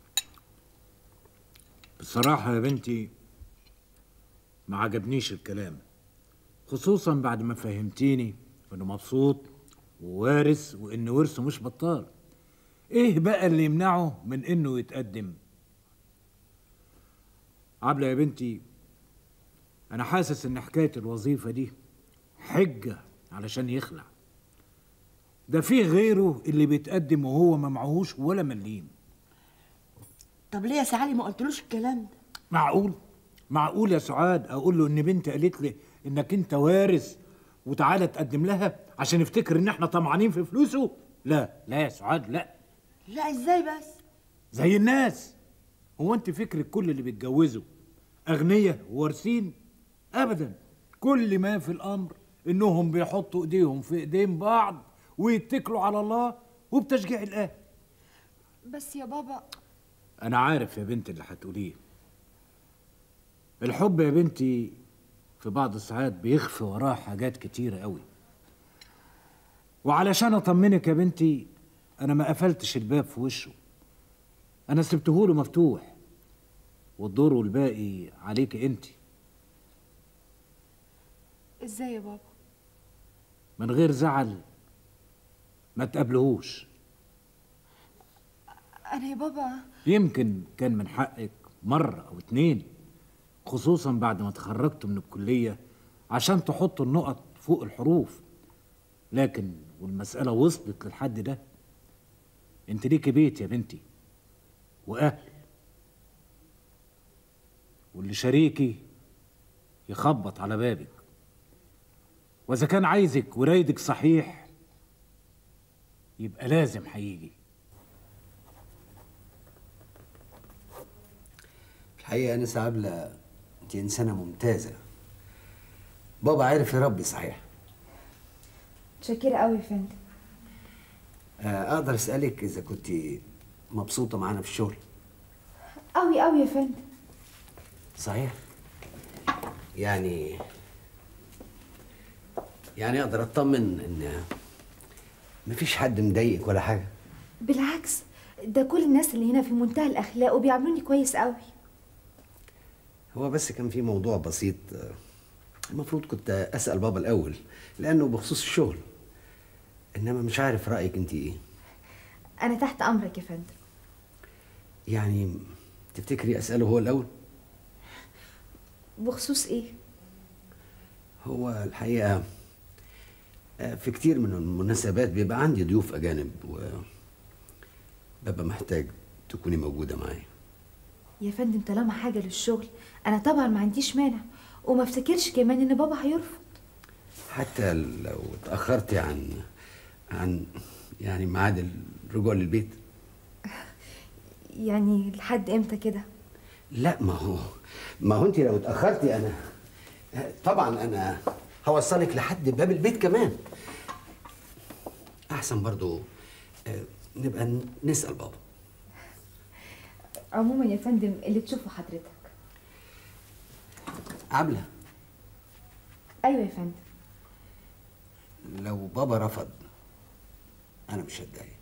بصراحة يا بنتي ما عجبنيش الكلام خصوصا بعد ما فهمتيني انه مبسوط ووارث وان ورثه مش بطال ايه بقى اللي يمنعه من انه يتقدم عبلة يا بنتي انا حاسس ان حكاية الوظيفة دي حجة علشان يخلع ده فيه غيره اللي بيتقدم وهو ما معهوش ولا مليم طب ليه يا سعالي ما قلتلوش الكلام ده معقول معقول يا سعاد اقول له ان بنتي قالت لي انك انت وارث وتعالى تقدم لها عشان يفتكر ان احنا طمعانين في فلوسه لا لا يا سعاد لا لا ازاي بس زي الناس هو انت فكرك كل اللي بيتجوزوا اغنياء وارثين ابدا كل ما في الامر انهم بيحطوا ايديهم في ايدين بعض ويتكلوا على الله وبتشجيع الاهل بس يا بابا أنا عارف يا بنتي اللي هتقوليه الحب يا بنتي في بعض الساعات بيخفي وراه حاجات كتيرة قوي وعلشان أطمنك يا بنتي أنا ما قفلتش الباب في وشه أنا سبتهوله مفتوح والدور والباقي عليك أنت ازاي يا بابا من غير زعل ما تقابلهوش انا يا بابا يمكن كان من حقك مرة أو اتنين خصوصا بعد ما اتخرجتوا من الكلية عشان تحطوا النقط فوق الحروف لكن والمسألة وصلت للحد ده انت ليكي بيت يا بنتي وأهل واللي شريكي يخبط على بابك وإذا كان عايزك ورايدك صحيح يبقى لازم هيجي الحقيقة أنا عبلة أنت إنسانة ممتازة بابا عارف يربي صحيح متشكرة قوي يا فندم آه، أقدر أسألك إذا كنت مبسوطة معانا في الشغل قوي قوي يا فندم صحيح يعني يعني أقدر أطمن إن مفيش حد مضايقك ولا حاجة بالعكس ده كل الناس اللي هنا في منتهى الاخلاق وبيعاملوني كويس قوي هو بس كان في موضوع بسيط آه، المفروض كنت أسأل بابا الأول لأنه بخصوص الشغل إنما مش عارف رأيك أنت إيه انا تحت امرك يا فندم يعني تفتكري أسأله هو الأول بخصوص ايه هو الحقيقة آه، في كتير من المناسبات بيبقى عندي ضيوف أجانب وببقى محتاج تكوني موجودة معايا يا فندم طالما حاجه للشغل انا طبعا ما عنديش مانع وما افتكرش كمان ان بابا هيرفض حتى لو اتأخرتي عن عن يعني ميعاد الرجوع للبيت يعني لحد امتى كده لا ما هو ما هو انت لو اتأخرتي أنا طبعا أنا هوصلك لحد باب البيت كمان أحسن برضو آه، نبقى نسأل بابا عموما يا فندم اللي تشوفه حضرتك عبلة ايوه يا فندم لو بابا رفض أنا مش هتضايق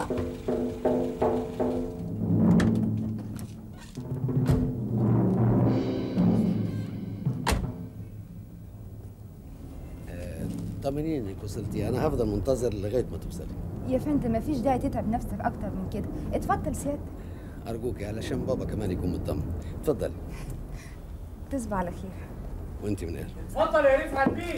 طمنيني انك وصلتي انا هفضل منتظر لغايه ما توصلي يا فندم مفيش داعي تتعب نفسك اكتر من كده اتفضل سيادتك ارجوك علشان بابا كمان يكون مطمن اتفضلي تصبح على خير وانت من اهله اتفضل يا رفعت بيه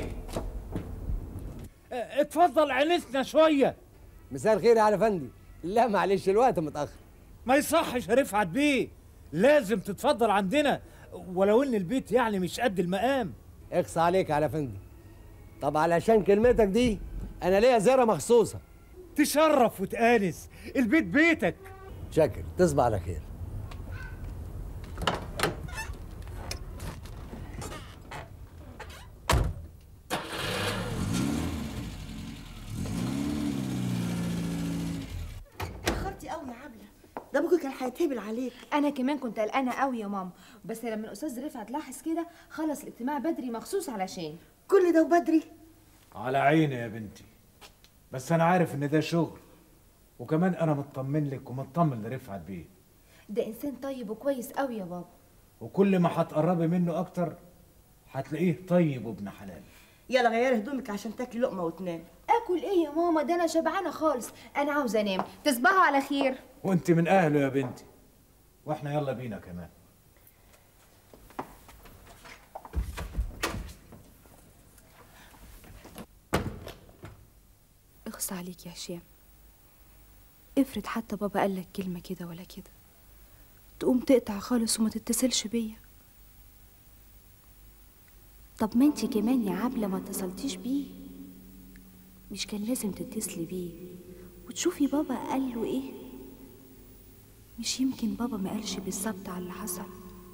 اه، اتفضل عينتنا شويه مساء الخير يا علي فندي لا معلش الوقت متاخر ما يصحش يا رفعت بيه لازم تتفضل عندنا ولو ان البيت يعني مش قد المقام اخص عليك يا علي فندي طب علشان كلمتك دي انا ليا زياره مخصوصه تشرف وتآنس البيت بيتك شاكر تصبح على خير اتاخرتي قوي يا عبله ده ابوك كان هيتهبل عليك انا كمان كنت قلقانه قوي يا ماما بس لما الاستاذ رفعت لاحظ كده خلص الاجتماع بدري مخصوص علشان كل ده وبدري على عيني يا بنتي بس انا عارف ان ده شغل وكمان انا مطمن لك ومطمن لرفعت بيه ده انسان طيب وكويس قوي يا بابا وكل ما هتقربي منه اكتر هتلاقيه طيب وابن حلال يلا غيري هدومك عشان تاكلي لقمه وتنامي اكل ايه يا ماما ده انا شبعانه خالص انا عاوزه انام تصبحوا على خير وانت من اهله يا بنتي واحنا يلا بينا كمان اخص عليك يا هشام افرض حتى بابا قالك كلمة كده ولا كده تقوم تقطع خالص وما تتصلش بيا طب ما انتي كمان يا عبلة ما اتصلتيش بيه مش كان لازم تتصلي بيه وتشوفي بابا قال له ايه مش يمكن بابا ما قالش بالظبط على اللي حصل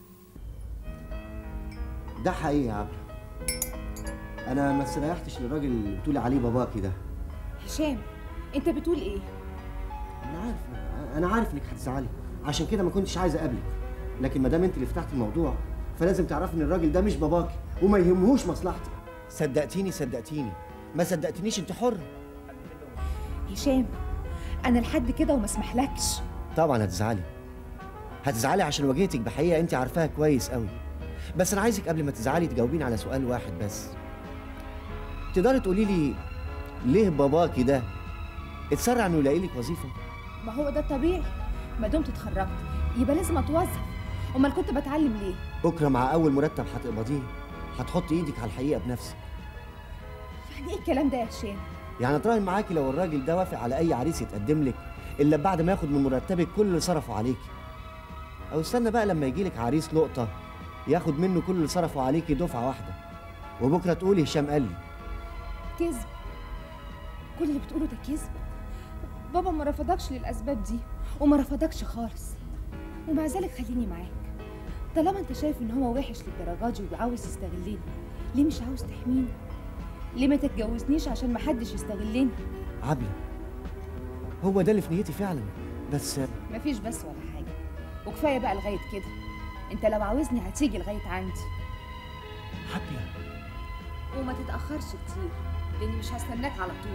ده حقيقي يا عبله انا ما استريحتش للراجل اللي بتقولي عليه باباكي ده هشام انت بتقول ايه انا عارف انا عارف انك هتزعلي عشان كده ما كنتش عايز اقابلك لكن ما دام انت اللي فتحتي الموضوع فلازم تعرفي ان الراجل ده مش باباكي وما يهمهوش مصلحتي صدقتيني صدقتيني ما صدقتنيش انت حر هشام انا لحد كده وما اسمحلكش طبعا هتزعلي هتزعلي عشان واجهتك بحقيقه انت عارفاها كويس قوي بس انا عايزك قبل ما تزعلي تجاوبيني على سؤال واحد بس تقدري تقولي لي ليه باباكي ده اتسرع انه يلاقي لك وظيفه ما هو ده الطبيعي ما دمت اتخرجت يبقى لازم اتوظف امال كنت بتعلم ليه بكره مع اول مرتب هتقبضيه هتحطي ايدك على الحقيقه بنفسك يعني ايه الكلام ده يا هشام يعني اتراهن معاكي لو الراجل ده وافق على اي عريس يتقدم لك الا بعد ما ياخد من مرتبك كل اللي صرفه عليكي او استنى بقى لما يجيلك عريس لقطه ياخد منه كل اللي صرفه عليكي دفعه واحده وبكره تقولي هشام قال لي كذب كل اللي بتقوله ده كذب بابا ما رفضكش للاسباب دي وما رفضكش خالص ومع ذلك خليني معاك طالما انت شايف ان هو وحش للدرجه دي وعاوز يستغلني ليه مش عاوز تحميني ليه ما تتجوزنيش عشان محدش يستغلني عبله هو ده اللي في نيتي فعلا بس مفيش بس ولا حاجه وكفايه بقى لغايه كده انت لو عاوزني هتيجي لغايه عندي عبله وما تتاخرش كتير لاني مش هستناك على طول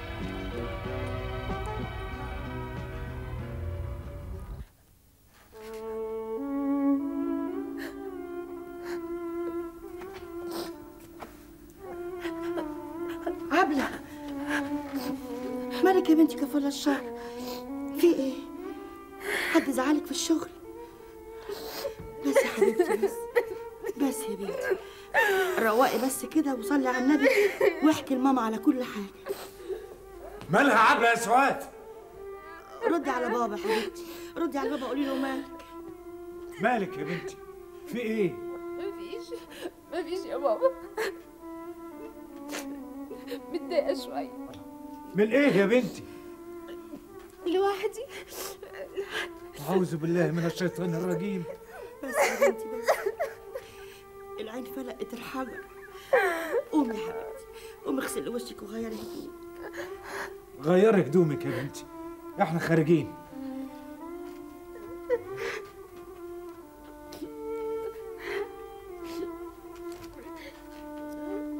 عبلة مالك يا بنتي كفالة الشر في ايه حد زعلك في الشغل بس يا حبيبتي بس بس يا بنتي روقي بس كده وصلي على النبي واحكي لماما على كل حاجة مالها عبله يا سعاد ردي على بابا يا حبيبتي ردي على بابا قولي له مالك مالك يا بنتي في ايه مفيش مفيش يا بابا متضايقة شوية من ايه يا بنتي لوحدي اعوذ بالله من الشيطان الرجيم بس يا بنتي بس العين فلقت الحجر قومي يا حبيبتي قومي اغسلي وشك وغيري هدومك غيري هدومك يا بنتي احنا خارجين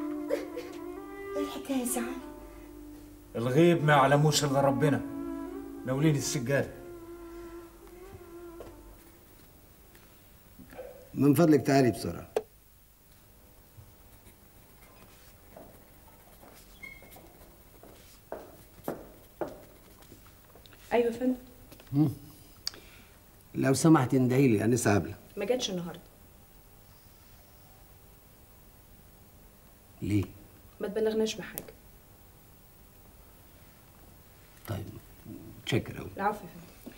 ايه الحكايه يا سعاد الغيب ما يعلموش الا ربنا ناولين السجاده من فضلك تعالي بسرعة ايوه يا فندم مم. لو سمحت اندهي لي أنسة عبلة ما جاتش النهارده ليه؟ ما تبلغناش بحاجه طيب شكرا أوي العفو يا فندم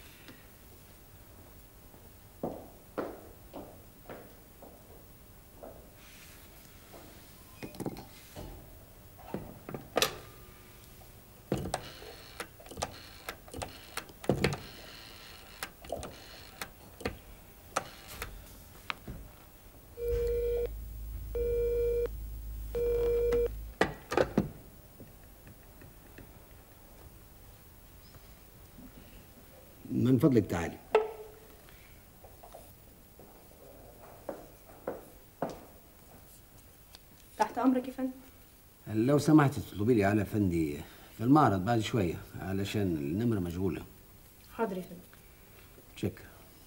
من فضلك تعالي تحت امرك يا فندم لو سمحت تطلبي لي على فندي في المعرض بعد شوية علشان النمرة مشغولة حاضر يا فندم شكرا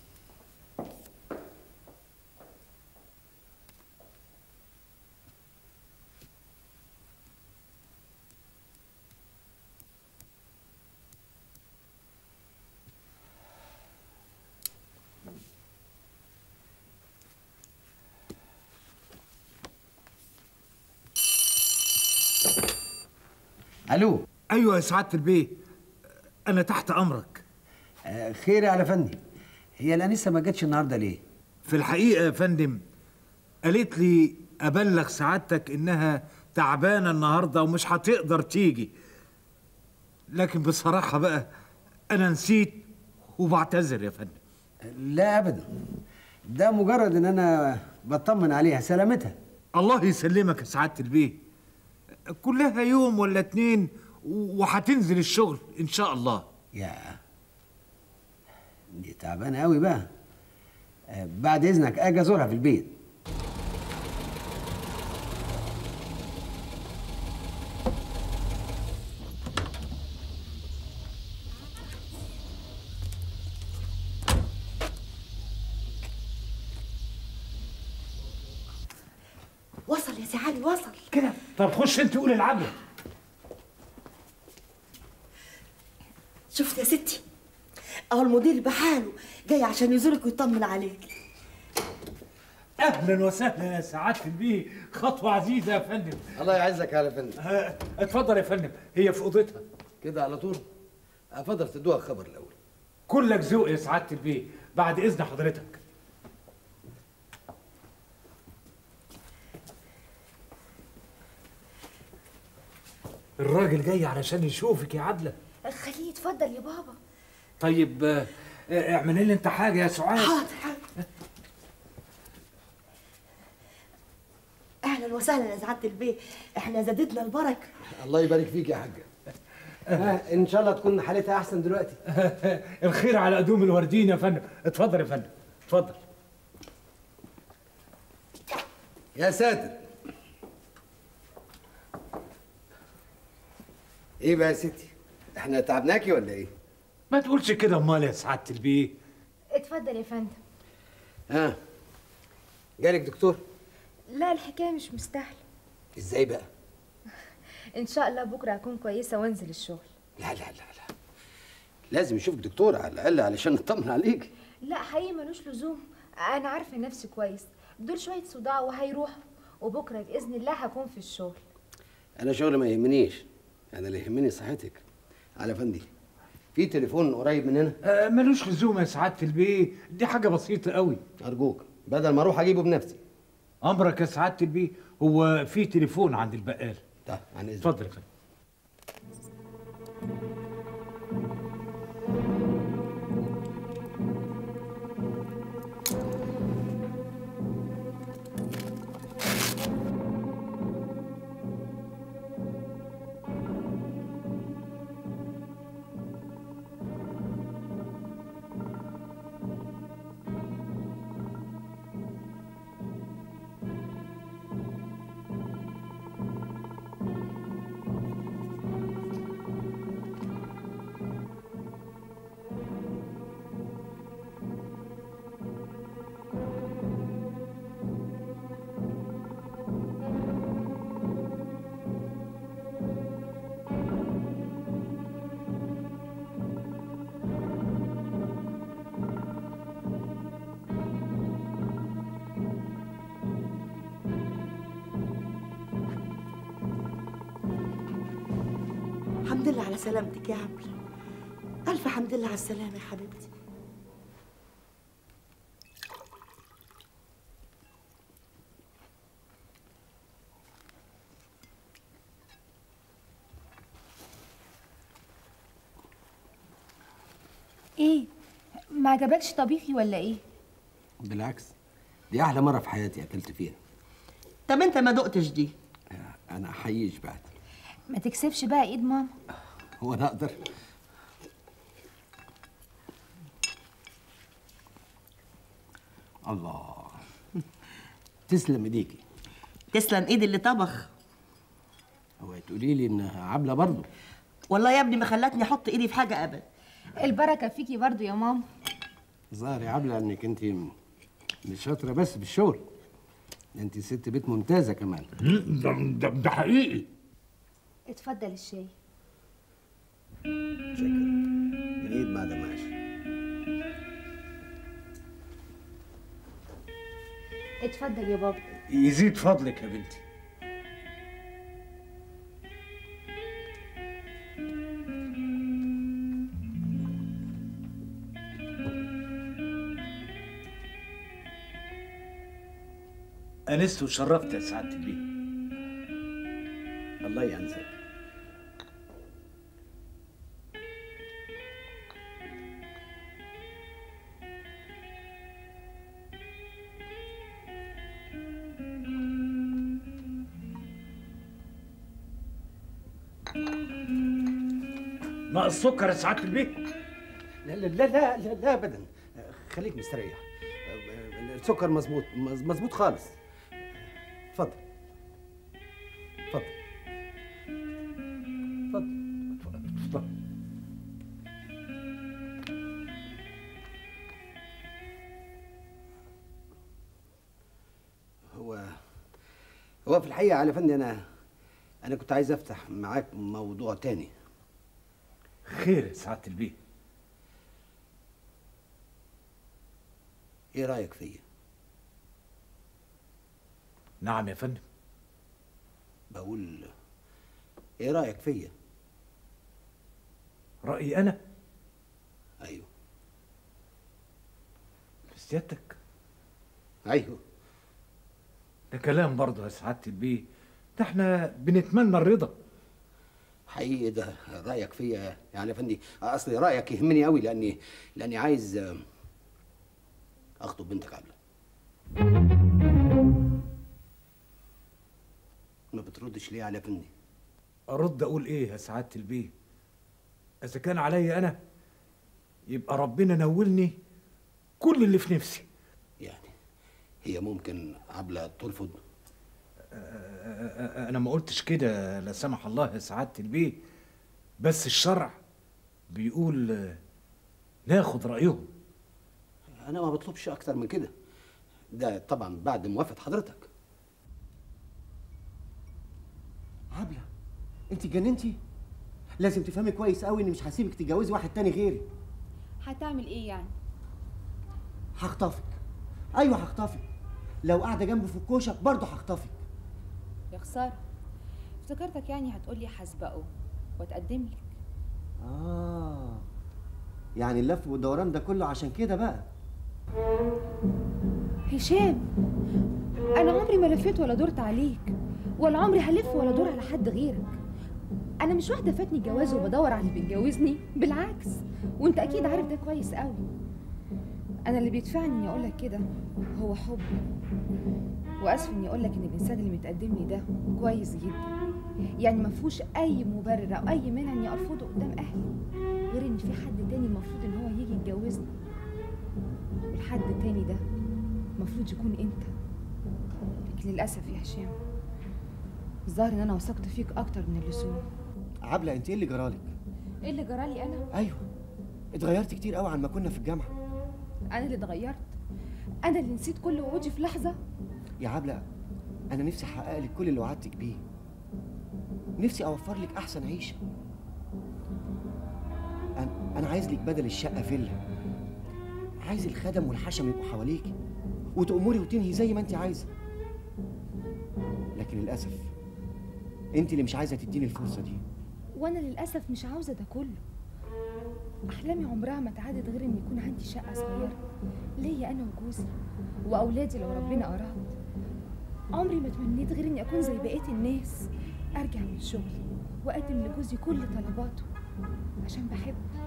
الو ايوه يا سعاده البيه انا تحت امرك آه، خير يا على فندي هي الانسه ما جاتش النهارده ليه في الحقيقه يا فندم قالت لي ابلغ سعادتك انها تعبانه النهارده ومش هتقدر تيجي لكن بصراحه بقى انا نسيت وبعتذر يا فندم لا ابدا ده مجرد ان انا بطمن عليها سلامتها الله يسلمك يا سعاده البيه كلها يوم ولا اتنين وهتنزل الشغل ان شاء الله يا دي تعبانه قوي بقى آه، بعد اذنك اجي ازورها في البيت وصل يا سي علي وصل كده طب خش انت قول العبله شفت يا ستي اهو المدير بحاله جاي عشان يزورك ويطمن عليك اهلا وسهلا يا سعاده البيه خطوه عزيزه يا فندم الله يعزك يا فندم آه، اتفضل يا فندم هي في اوضتها كده على طول افضل تدوها خبر الاول كلك ذوق يا سعاده البيه بعد اذن حضرتك الراجل جاي علشان يشوفك يا عبله خليه يتفضل يا بابا طيب آه، آه، اعملي لي انت حاجه يا سعاد حاضر حاضر اهلا وسهلا يا سعاده البيه احنا زادتنا البركه الله يبارك فيك يا حاجه آه ان شاء الله تكون حالتها احسن دلوقتي الخير على قدوم الوردين يا فندم اتفضل يا فندم اتفضل يا ساتر ايه بقى يا ستي احنا تعبناكي ولا ايه ما تقولش كده امال يا سعاده البيه اتفضل يا فندم ها آه. جالك دكتور لا الحكايه مش مستاهله ازاي بقى ان شاء الله بكره هكون كويسه وانزل الشغل لا لا لا لا لازم يشوف دكتور على الاقل علشان نطمن عليك لا حقيقي ملوش لزوم انا عارفه نفسي كويس دول شويه صداع وهيروحوا وبكره باذن الله هكون في الشغل انا شغل ما يهمنيش انا اللي يهمني صحتك على فندي في تليفون قريب من هنا آه ملوش لزوم يا سعاده البيه دي حاجه بسيطه قوي ارجوك بدل ما اروح اجيبه بنفسي امرك يا سعاده البيه هو في تليفون عند البقال طيب عن اذنك اتفضل يا فندم الحمد لله على سلامتك يا عبلة ألف حمد لله على السلامة يا حبيبتي ايه ما عجبكش طبيخي ولا ايه بالعكس دي احلى مره في حياتي اكلت فيها طب انت ما دقتش دي انا احييش بعد ما تكسبش بقى ايد ماما هو انا اقدر الله تسلم ايديكي تسلم ايد اللي طبخ هو تقولي لي انها عامله برضه والله يا ابني ما خلتني احط ايدي في حاجه ابدا البركه فيكي برضو يا ماما ظاهر يا عبله انك انت مش شاطره بس في الشغل ده انت ست بيت ممتازه كمان ده, ده, ده حقيقي اتفضل الشاي شكرا من ايد مدام عائشه اتفضل يا بابا يزيد فضلك يا بنتي أنست وشرفت يا سعادة البيه الله ينساك ناقص سكر يا سعادة البيه لا لا لا لا لا, لا ابدا خليك مستريح السكر مظبوط مظ- مظبوط خالص اتفضل اتفضل اتفضل اتفضل هو هو في الحقيقة على فندي أنا أنا كنت عايز أفتح معاك موضوع تاني خير يا سعادة البيه إيه رأيك فيا؟ نعم يا فندم بقول إيه رأيك فيا؟ رأيي أنا أيوه في سيادتك أيوه ده كلام برضه يا سعادة البيه ده احنا بنتمنى الرضا حقيقي ده رأيك فيا يعني يا فندي أصل رأيك يهمني قوي لأني لأني عايز آه، أخطب بنتك عبلة ما بتردش ليه على فندي؟ أرد أقول إيه يا سعادة البيه إذا كان عليا أنا يبقى ربنا نولني كل اللي في نفسي يعني هي ممكن عبلة ترفض أنا ما قلتش كده لا سمح الله يا سعادة البيه بس الشرع بيقول آه، ناخد رأيهم أنا ما بطلبش أكتر من كده ده طبعا بعد موافقة حضرتك عبلة انت اتجننتي لازم تفهمي كويس قوي اني مش هسيبك تتجوزي واحد تاني غيري هتعمل ايه يعني هخطفك ايوه هخطفك لو قاعده جنبي في الكوشه برضه هخطفك يا خساره افتكرتك يعني هتقولي هسبقه واتقدم لك اه يعني اللف والدوران ده كله عشان كده بقى هشام انا عمري ما لفيت ولا دورت عليك ولا عمري هلف ولا دور على حد غيرك انا مش واحده فاتني الجواز وبدور على اللي بيتجوزني بالعكس وانت اكيد عارف ده كويس قوي انا اللي بيدفعني اني اقول لك كده هو حب واسف اني اقول لك ان الانسان اللي متقدم لي ده كويس جدا يعني ما فيهوش اي مبرر او اي مانع اني ارفضه قدام اهلي غير ان في حد تاني المفروض ان هو يجي يتجوزني والحد التاني ده المفروض يكون انت لكن للاسف يا هشام الظاهر ان انا وثقت فيك اكتر من اللزوم عبلة انت ايه اللي جرالك ايه اللي جرالي انا ايوه اتغيرت كتير قوي عن ما كنا في الجامعه انا اللي اتغيرت انا اللي نسيت كل وعودي في لحظه يا عبلة انا نفسي احقق لك كل اللي وعدتك بيه نفسي اوفر لك احسن عيشه انا انا عايز لك بدل الشقه فيلا عايز الخدم والحشم يبقوا حواليكي وتأمري وتنهي زي ما انت عايزه لكن للاسف انت اللي مش عايزه تديني الفرصه دي وانا للاسف مش عاوزه ده كله احلامي عمرها ما اتعادت غير ان يكون عندي شقه صغيره ليا انا وجوزي واولادي لو ربنا اراد عمري ما تمنيت غير اني اكون زي بقيه الناس ارجع من شغلي واقدم لجوزي كل طلباته عشان بحبه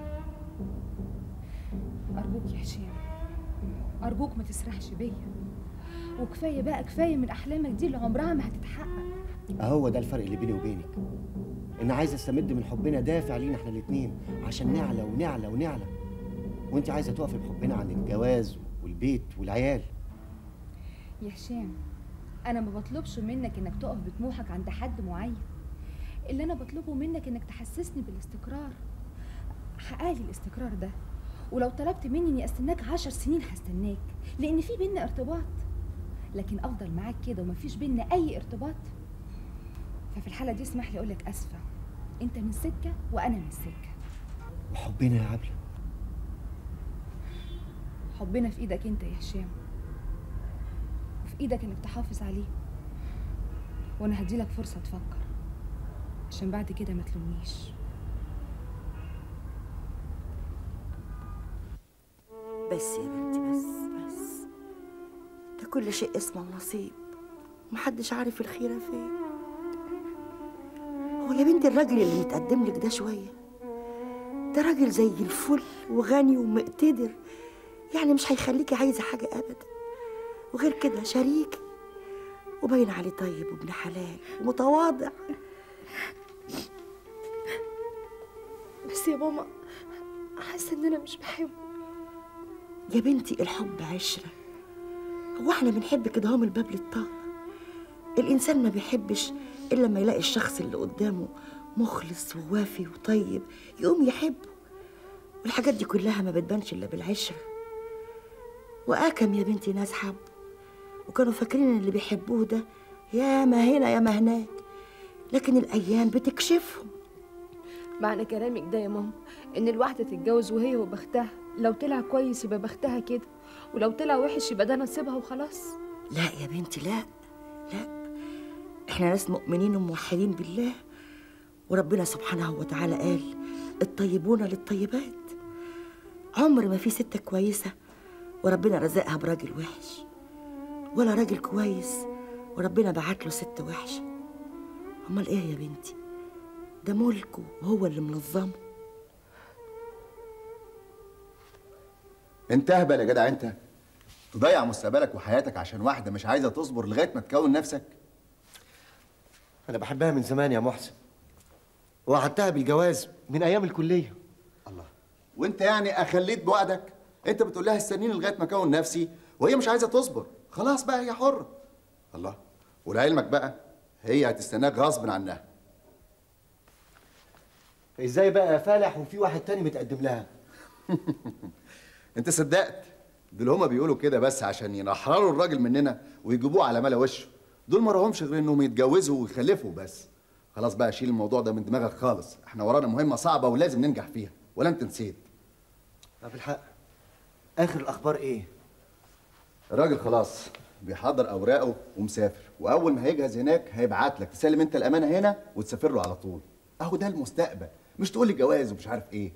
ارجوك يا هشام ارجوك ما تسرحش بيا وكفايه بقى كفايه من احلامك دي اللي عمرها ما هتتحقق هو ده الفرق اللي بيني وبينك ان عايزه استمد من حبنا دافع لينا احنا الاتنين عشان نعلى ونعلى ونعلى وانت عايزه تقفي بحبنا عن الجواز والبيت والعيال يا هشام انا ما بطلبش منك انك تقف بطموحك عند حد معين اللي انا بطلبه منك انك تحسسني بالاستقرار حققلي الاستقرار ده ولو طلبت مني اني استناك عشر سنين هستناك لان في بينا ارتباط لكن افضل معاك كده ومفيش بينا اي ارتباط ففي الحاله دي اسمح لي اقولك اسفه انت من سكه وانا من سكه وحبنا يا عبله حبنا في ايدك انت يا هشام وفي ايدك انك تحافظ عليه وانا هديلك فرصه تفكر عشان بعد كده ما تلومنيش بس يا بنتي بس بس ده كل شيء اسمه نصيب محدش عارف الخيرة فين هو يا بنتي الراجل اللي متقدم لك ده شوية ده راجل زي الفل وغني ومقتدر يعني مش هيخليكي عايزة حاجة أبدا وغير كده شريك وباين عليه طيب وابن حلال ومتواضع بس يا ماما حاسه ان انا مش بحبه يا بنتي الحب عشرة هو احنا بنحب كده هو من الباب للطاق الإنسان ما بيحبش إلا لما يلاقي الشخص اللي قدامه مخلص ووافي وطيب يقوم يحبه والحاجات دي كلها ما بتبانش إلا بالعشرة وآكم يا بنتي ناس حبوا وكانوا فاكرين إن اللي بيحبوه ده يا ما هنا يا ما هناك لكن الأيام بتكشفهم معنى كلامك ده يا ماما ان الواحده تتجوز وهي وبختها لو طلع كويس يبقى بختها كده ولو طلع وحش يبقى ده نصيبها وخلاص لا يا بنتي لا لا احنا ناس مؤمنين وموحدين بالله وربنا سبحانه وتعالى قال الطيبون للطيبات عمر ما في ست كويسة وربنا رزقها براجل وحش ولا راجل كويس وربنا بعت له ست وحشة أمال إيه يا بنتي ده ملكه وهو اللي منظمه انت اهبل يا جدع انت تضيع مستقبلك وحياتك عشان واحده مش عايزه تصبر لغايه ما تكون نفسك انا بحبها من زمان يا محسن وعدتها بالجواز من ايام الكليه وانت يعني اخليت بوعدك انت بتقول لها استنيني لغايه ما اكون نفسي وهي مش عايزه تصبر خلاص بقى هي حره الله ولعلمك بقى هي هتستناك غصب عنها ازاي بقى فالح وفي واحد تاني متقدم لها انت صدقت دول هما بيقولوا كده بس عشان ينحرروا الراجل مننا ويجيبوه على ملا وشه دول ما راهمش غير انهم يتجوزوا ويخلفوا بس خلاص بقى شيل الموضوع ده من دماغك خالص احنا ورانا مهمه صعبه ولازم ننجح فيها ولا انت نسيت طب الحق اخر الاخبار ايه الراجل خلاص بيحضر اوراقه ومسافر واول ما هيجهز هناك هيبعت لك تسلم انت الامانه هنا وتسافر له على طول اهو ده المستقبل مش تقول لي جواز ومش عارف ايه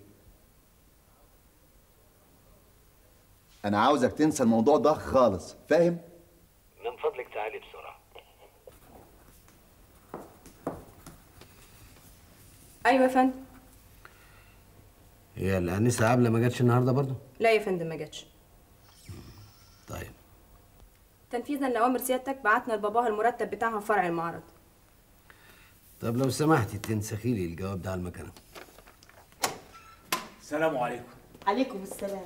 انا عاوزك تنسى الموضوع ده خالص فاهم من فضلك تعالي بسرعة ايوه يا فندم هي الانسه عبله ما جاتش النهارده برضو لا يا فندم ما جاتش طيب تنفيذا لاوامر سيادتك بعتنا لباباها المرتب بتاعها في فرع المعرض طب لو سمحتي تنسخي لي الجواب ده على المكنه السلام عليكم عليكم السلام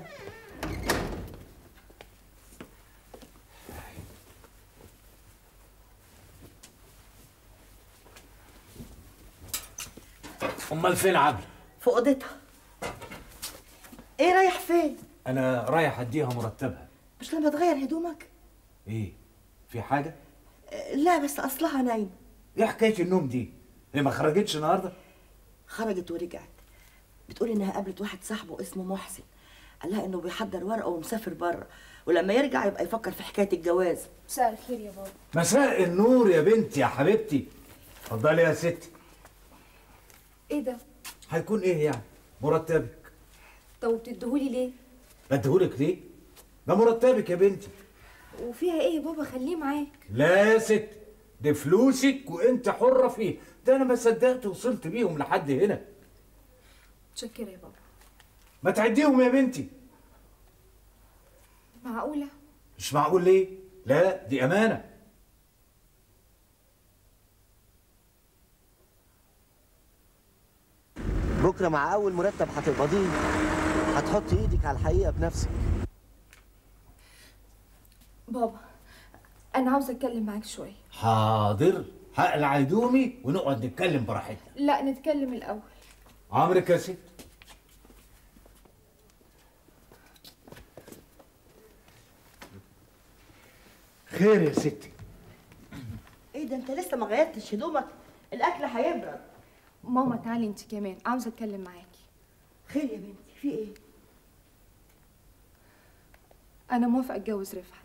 امال فين عبله في اوضتها ايه رايح فين انا رايح اديها مرتبها مش لما تغير هدومك ايه في حاجه آه، لا بس اصلها نايمه ايه حكايه النوم دي هي ما خرجتش النهارده خرجت ورجعت بتقول انها قابلت واحد صاحبه اسمه محسن قال لها انه بيحضر ورقه ومسافر بره ولما يرجع يبقى يفكر في حكايه الجواز مساء الخير يا بابا مساء النور يا بنتي يا حبيبتي اتفضلي يا ستي ايه ده هيكون ايه يعني مرتبك طب وبتديهولي ليه اديهولك ليه ده مرتبك يا بنتي وفيها ايه يا بابا خليه معاك لا يا ست دي فلوسك وانت حره فيه ده انا ما صدقت وصلت بيهم لحد هنا متشكره يا بابا ما تعديهم يا بنتي معقوله مش معقول ليه لا دي امانه بكره مع اول مرتب هتقبضيه هتحط ايدك على الحقيقه بنفسك بابا انا عاوزه اتكلم معاك شويه حاضر هقلع هدومي ونقعد نتكلم براحتنا لا نتكلم الاول عمرك يا ست خير يا ستي ايه ده انت لسه ما غيرتش هدومك الاكل هيبرد ماما تعالي انت كمان عاوزه اتكلم معاكي خير يا بنتي في ايه انا موافقه اتجوز رفعت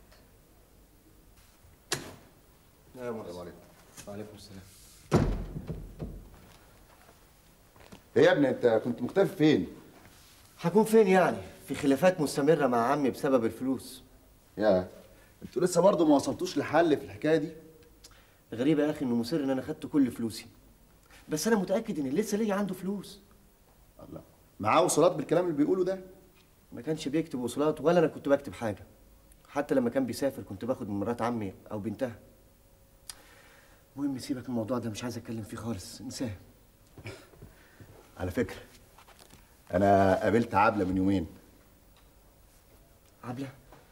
يا مرحبا وعليكم السلام ايه يا ابني انت كنت مختفي فين؟ هكون فين يعني في خلافات مستمره مع عمي بسبب الفلوس يا انتوا لسه برضه ما وصلتوش لحل في الحكايه دي غريبه يا اخي انه مصر ان انا خدت كل فلوسي بس انا متاكد ان لسه ليا عنده فلوس الله معاه وصولات بالكلام اللي بيقوله ده ما كانش بيكتب وصولات ولا انا كنت بكتب حاجه حتى لما كان بيسافر كنت باخد من مرات عمي او بنتها المهم سيبك من الموضوع ده مش عايز اتكلم فيه خالص انساه على فكره انا قابلت عبله من يومين عبله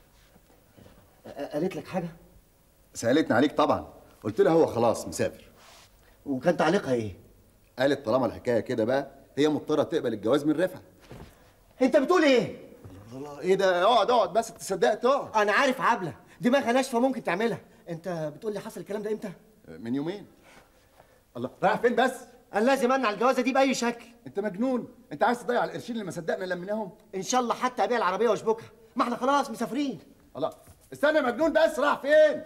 قالت لك حاجه سالتني عليك طبعا قلت لها هو خلاص مسافر وكان تعليقها ايه قالت طالما الحكايه كده بقى هي مضطره تقبل الجواز من رفعت انت بتقول ايه الله ايه ده اقعد اقعد بس تصدقت اقعد انا عارف عبله دماغها ناشفه ممكن تعملها انت بتقول لي حصل الكلام ده امتى من يومين الله رايح فين بس انا لازم امنع الجوازه دي باي شكل انت مجنون انت عايز تضيع القرشين اللي ما صدقنا لميناهم ان شاء الله حتى ابيع العربيه واشبكها ما احنا خلاص مسافرين الله استنى يا مجنون بس راح فين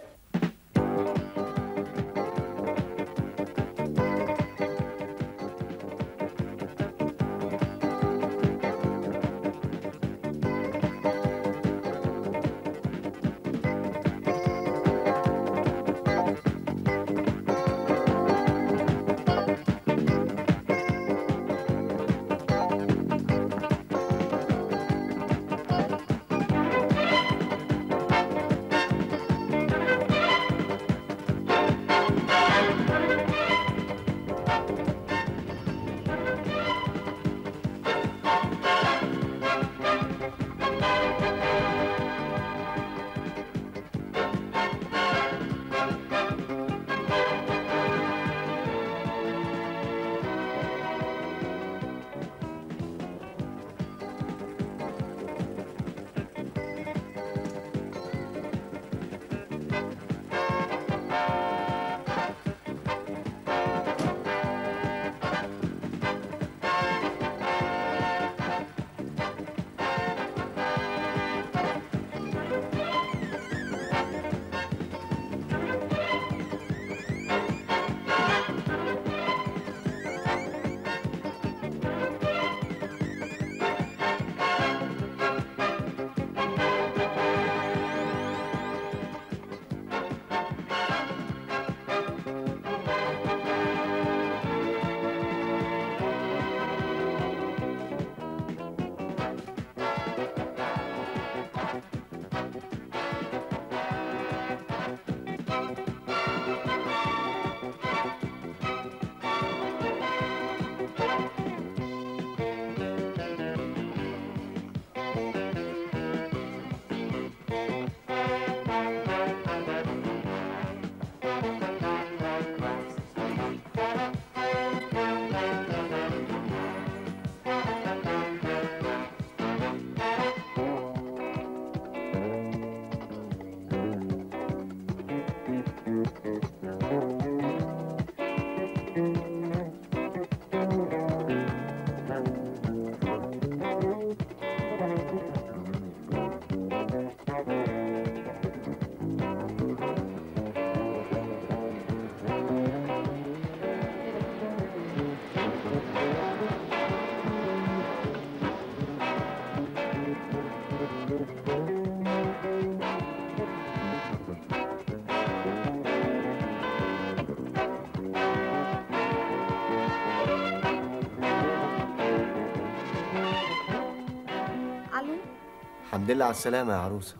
الحمد لله على السلامة يا عروسة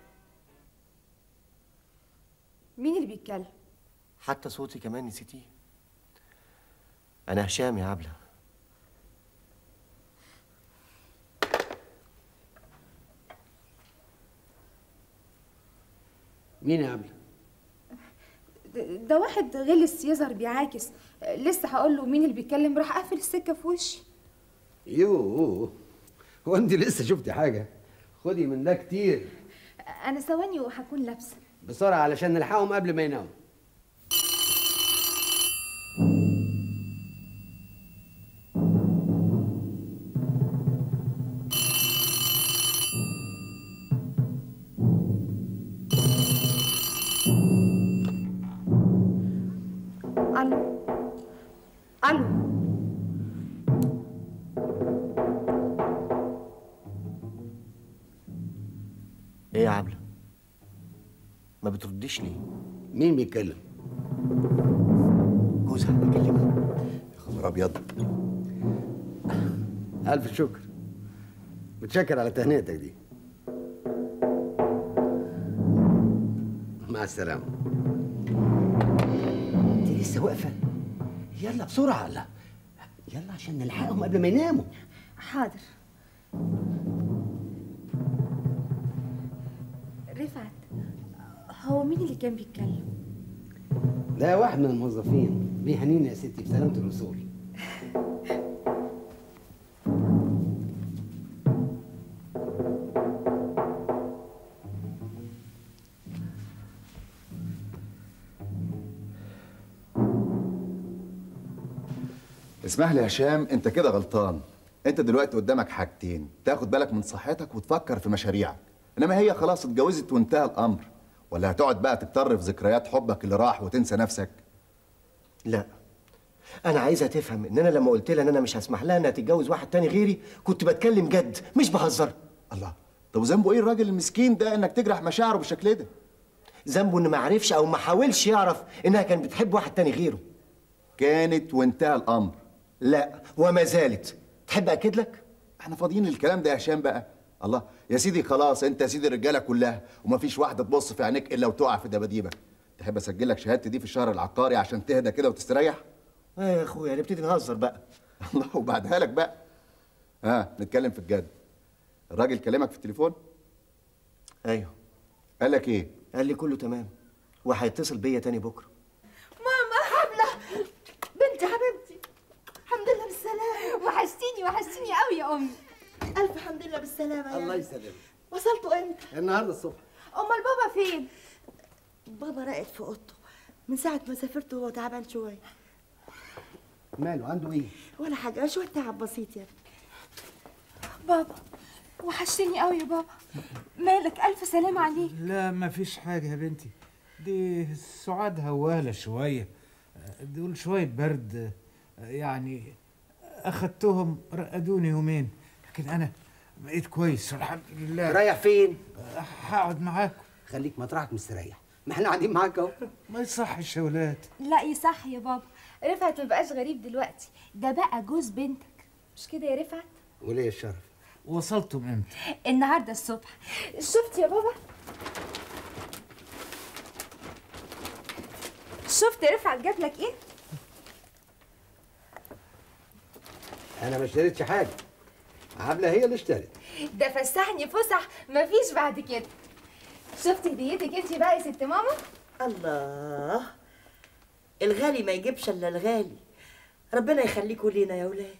مين اللي بيتكلم حتى صوتي كمان نسيتيه أنا هشام يا عبلة مين يا عبلة؟ ده- ده واحد غلس يظهر بيعاكس لسه هقول له مين اللي بيتكلم راح قافل السكه في وشي يوه هو انت لسه شفتي حاجة خدي من ده كتير انا ثواني وهكون لابسه بسرعة علشان نلحقهم قبل ما يناموا الو الو إيه يا عبلة ما بترديش ليه مين بيتكلم جوزها بكلمها يا خبر ابيض ألف شكر متشكر على تهنئتك دي مع السلامة انت لسه واقفة يلا بسرعة لا يلا عشان نلحقهم قبل ما يناموا حاضر رفعت هو مين اللي كان بيتكلم ده واحد من الموظفين بيهنيني يا ستي بسلامة الوصول اسمح لي يا هشام انت كده غلطان انت دلوقتي قدامك حاجتين تاخد بالك من صحتك وتفكر في مشاريعك انما هي خلاص اتجوزت وانتهى الامر ولا هتقعد بقى تضطر في ذكريات حبك اللي راح وتنسى نفسك لا أنا عايزها تفهم إن أنا لما قلت لها إن أنا مش هسمح لها إنها تتجوز واحد تاني غيري كنت بتكلم جد مش بهزر الله طب وذنبه ايه الراجل المسكين ده انك تجرح مشاعره بالشكل ده ذنبه إنه ما عرفش أو ما حاولش يعرف إنها كانت بتحب واحد تاني غيره كانت وانتهى الامر لا وما زالت تحب أكد لك احنا فاضيين للكلام ده يا هشام بقى الله يا سيدي خلاص انت يا سيدي الرجاله كلها ومفيش واحده تبص في عينيك الا وتقع في دباديبك تحب اسجل لك شهادتي دي في الشهر العقاري عشان تهدى كده وتستريح آه يا أخويا نبتدي نهزر بقى الله وبعدها لك بقى ها نتكلم في الجد الراجل كلمك في التليفون أيوه قال لك ايه قال لي كله تمام وهيتصل بيا تاني بكرة ماما حبلة بنتي حبيبتي الحمد لله بالسلامة وحشتيني وحشتيني قوي يا امي ألف حمد لله بالسلامة يا الله ابني. يسلمك وصلتوا امتى؟ النهارده الصبح امال بابا فين بابا راقد في اوضته من ساعة ما سافرت وهو تعبان شوية ماله عنده ايه؟ ولا حاجة شوية تعب بسيط يا ابني بابا وحشتني قوي يا بابا مالك الف سلامه عليك لا ما فيش حاجة يا بنتي دي سعاد هوالة شوية دول شوية برد يعني أخدتهم رقدوني يومين لكن أنا بقيت كويس الحمد لله رايح فين؟ هقعد معاكم خليك مطرحك مستريح ما احنا قاعدين معاك اهو ما يصحش يا ولاد لا يصح يا بابا رفعت ما بقاش غريب دلوقتي ده بقى جوز بنتك مش كده يا رفعت وليه الشرف وصلتم امتى؟ النهارده الصبح شفت يا بابا شفت رفعت جاب لك ايه انا ما اشتريتش حاجه عبله هي اللي اشترت ده فسحني فسح مفيش بعد كده شفت هديتك انت بقى يا ست ماما الله الغالي ما يجيبش الا الغالي ربنا يخليكوا لينا يا ولاد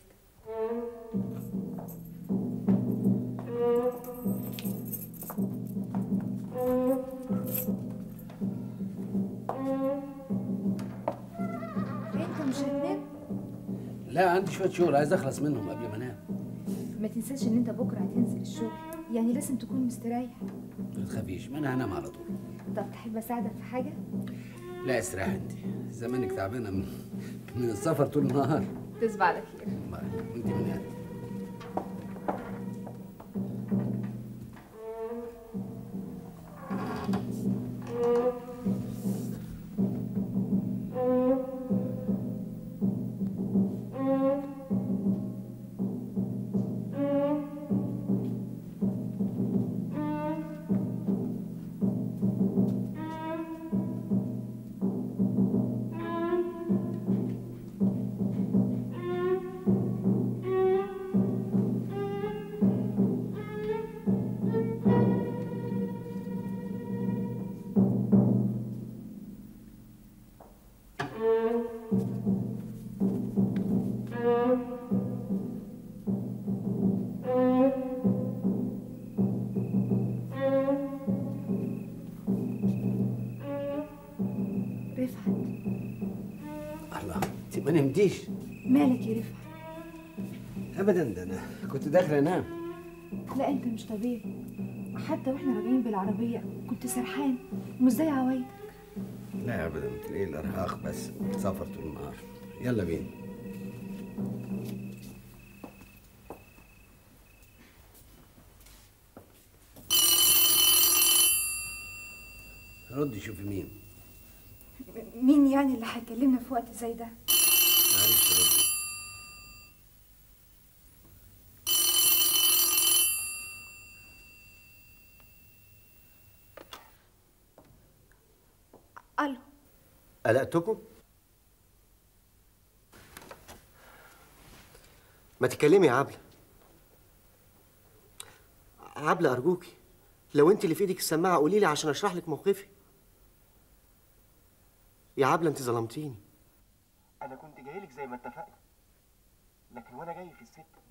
انت مش هتنام لا عندي شويه شغل عايز اخلص منهم قبل ما انام ما تنساش ان انت بكره هتنزل الشغل يعني لازم تكون مستريح ما تخافيش ما انا هنام على طول طب تحب اساعدك في حاجه لا استريح انت زمانك تعبانه من من السفر طول النهار تصبح على خير انت من اهلي ما نمتيش مالك يا رفعت ابدا ده انا كنت داخل انام لا انت مش طبيعي حتى واحنا راجعين بالعربيه كنت سرحان مش زي عوايدك لا ابدا تلاقيه الارهاق بس سفر طول النهار يلا بينا ردي شوفي مين مين يعني اللي هيكلمنا في وقت زي ده معلش ردي الو قلقتكم؟ ما تتكلمي يا عبلة عبلة أرجوكي لو أنت اللي في إيدك السماعة قولي لي عشان أشرح لك موقفي يا عبلة أنت ظلمتيني أنا كنت جاي لك زي ما اتفقنا لكن وأنا جاي في السكة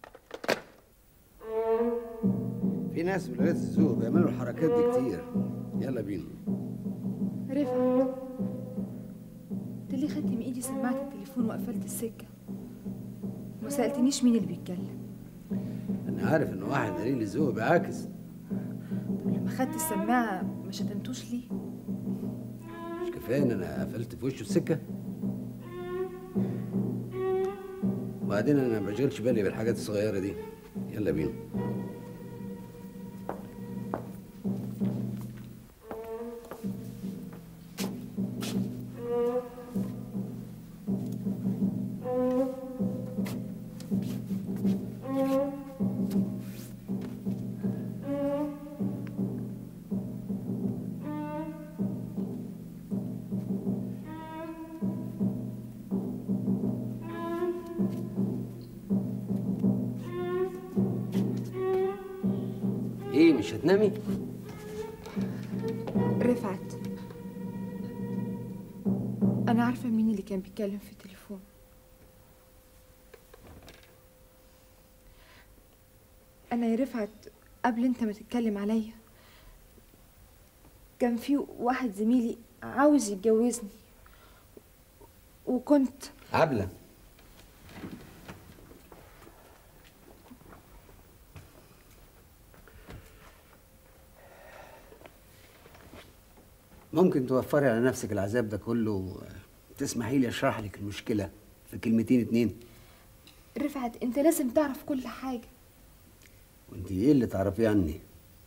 في ناس في ولايات الذوق بيعملوا الحركات دي كتير يلا بينا رفعت انت ليه خدت من ايدي سماعه التليفون وقفلت السكه ما سالتنيش مين اللي بيتكلم انا عارف ان واحد قليل الذوق بيعاكس طب لما خدت السماعه ما شتمتوش ليه مش كفايه ان انا قفلت في وشه السكه وبعدين انا ما بشغلش بالي بالحاجات الصغيره دي يلا بينا ايه مش هتنامي رفعت انا عارفه مين اللي كان بيتكلم في التليفون انا يا رفعت قبل انت ما تتكلم عليا كان في واحد زميلي عاوز يتجوزني وكنت عبله ممكن توفري على نفسك العذاب ده كله تسمحي لي اشرح لك المشكله في كلمتين اتنين رفعت انت لازم تعرف كل حاجه وانت ايه اللي تعرفيه عني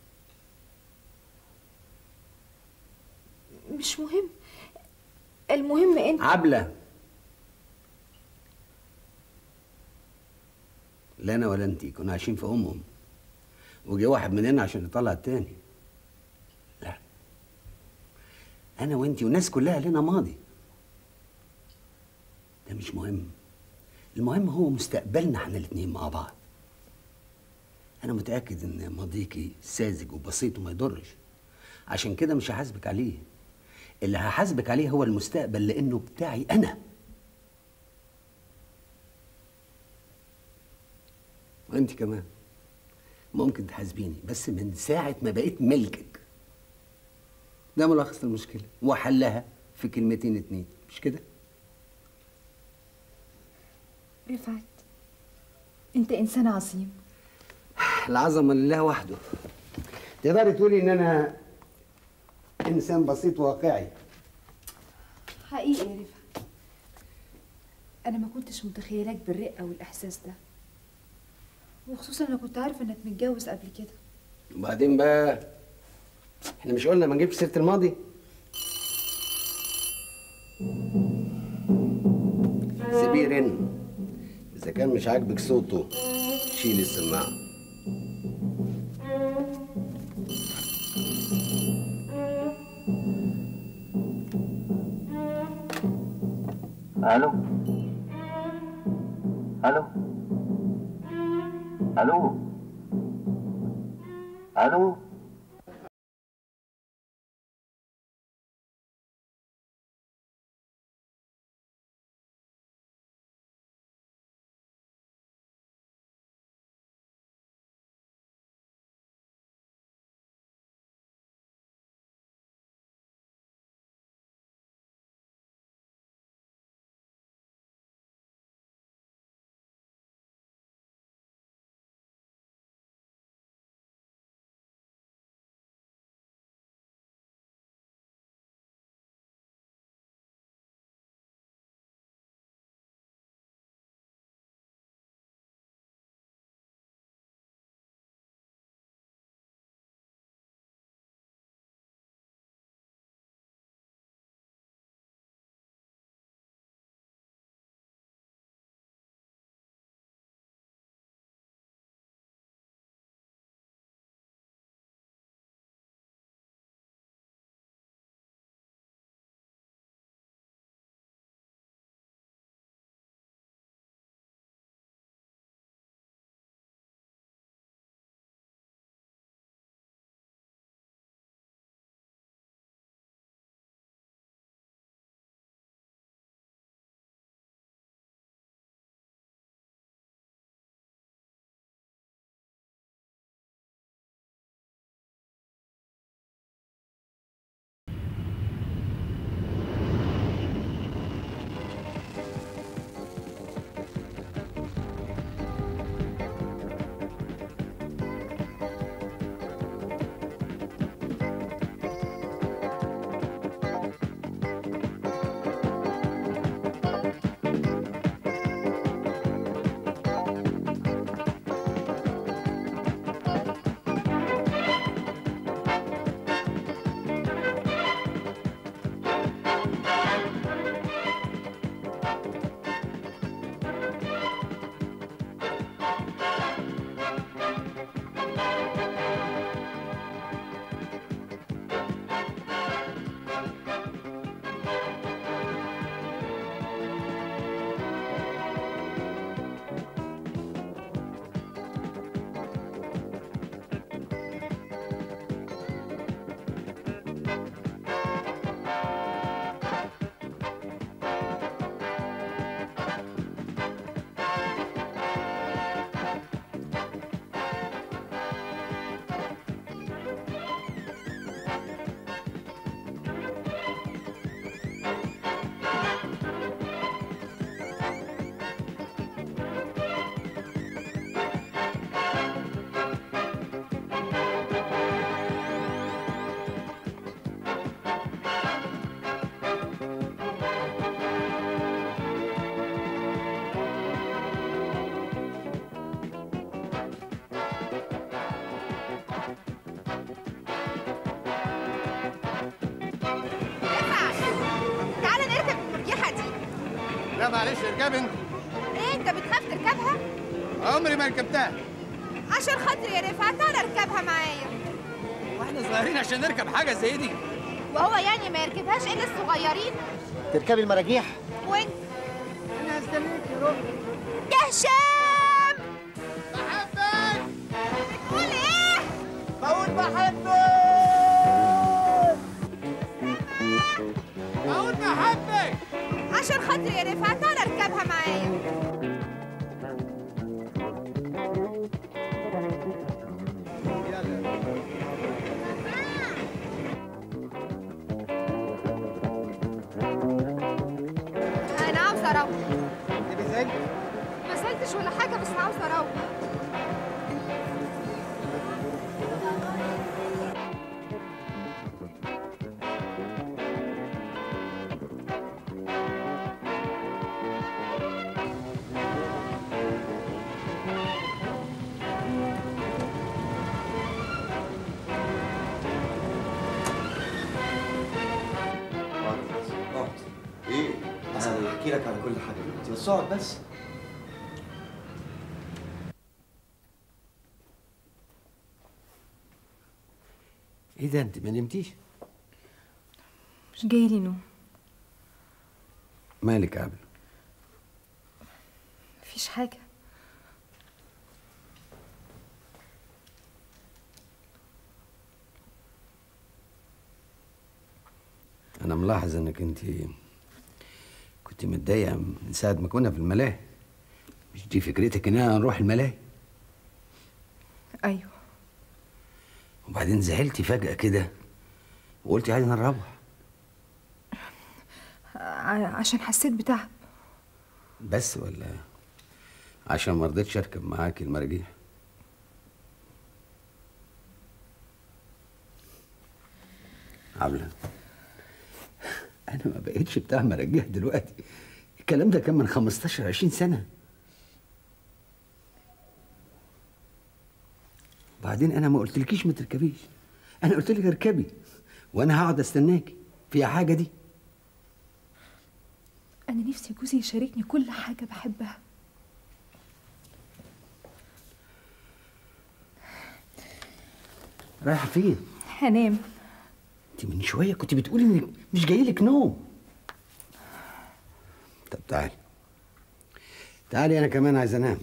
مش مهم المهم انت عبله لا انا ولا انت كنا عايشين في امهم وجه واحد مننا عشان يطلع التاني لا انا وانت والناس كلها لنا ماضي ده مش مهم المهم هو مستقبلنا احنا الاتنين مع بعض انا متاكد ان ماضيكي ساذج وبسيط وما يضرش عشان كده مش هحاسبك عليه اللي هحاسبك عليه هو المستقبل لانه بتاعي انا وانت كمان ممكن تحاسبيني بس من ساعة ما بقيت ملكك ده ملخص المشكلة وحلها في كلمتين اتنين مش كده؟ رفعت انت انسان عظيم العظمة لله وحده تقدري تقولي ان انا انسان بسيط واقعي حقيقي يا رفعت انا ما كنتش متخيلاك بالرقه والاحساس ده وخصوصا انا كنت عارفه انك متجوز قبل كده وبعدين بقى احنا مش قلنا ما نجيبش سيرة الماضي سيبيه يرن اذا كان مش عاجبك صوته شيل السماعه الو الو الو الو معلش اركب انت ايه انت بتخاف تركبها عمري ما ركبتها عشان خاطري يا رفعت تعالى اركبها معايا واحنا صغيرين عشان نركب حاجه زي دي وهو يعني ما يركبهاش الا الصغيرين تركبي المراجيح وانت انا هستنيك يا رب يا هشام بحبك بتقول ايه بقول بحبك بقول بحبك عشان خاطري يا رفعت تعالى اركبها معايا انا عاوزه اروح ما سالتش ولا حاجه بس عاوزه اروح اقعد ايه؟ انا هحكي لك على كل حاجه دلوقتي بس اقعد بس ايه ده انت ما نمتيش مش جايلي نوم مالك يا عبل مفيش حاجة انا ملاحظ انك انت كنت متضايقه من ساعه ما كنا في الملاهي مش دي فكرتك اننا نروح الملاهي أيوة وبعدين زعلتي فجاه كده وقلتي عايزه نروح ع- عشان حسيت بتعب بس ولا عشان ما رضيتش اركب معاكي المراجيح عبلة انا ما بقيتش بتاع مراجيح دلوقتي الكلام ده كان من 15 20 سنه بعدين انا ما قلتلكيش ما تركبيش انا قلت لك اركبي وانا هقعد استناكي فيها حاجه دي أنا نفسي جوزي يشاركني كل حاجة بحبها رايحه فين هنام انت من شويه كنت بتقولي انك مش جايلك نوم طب تعالي تعالي انا كمان عايز انام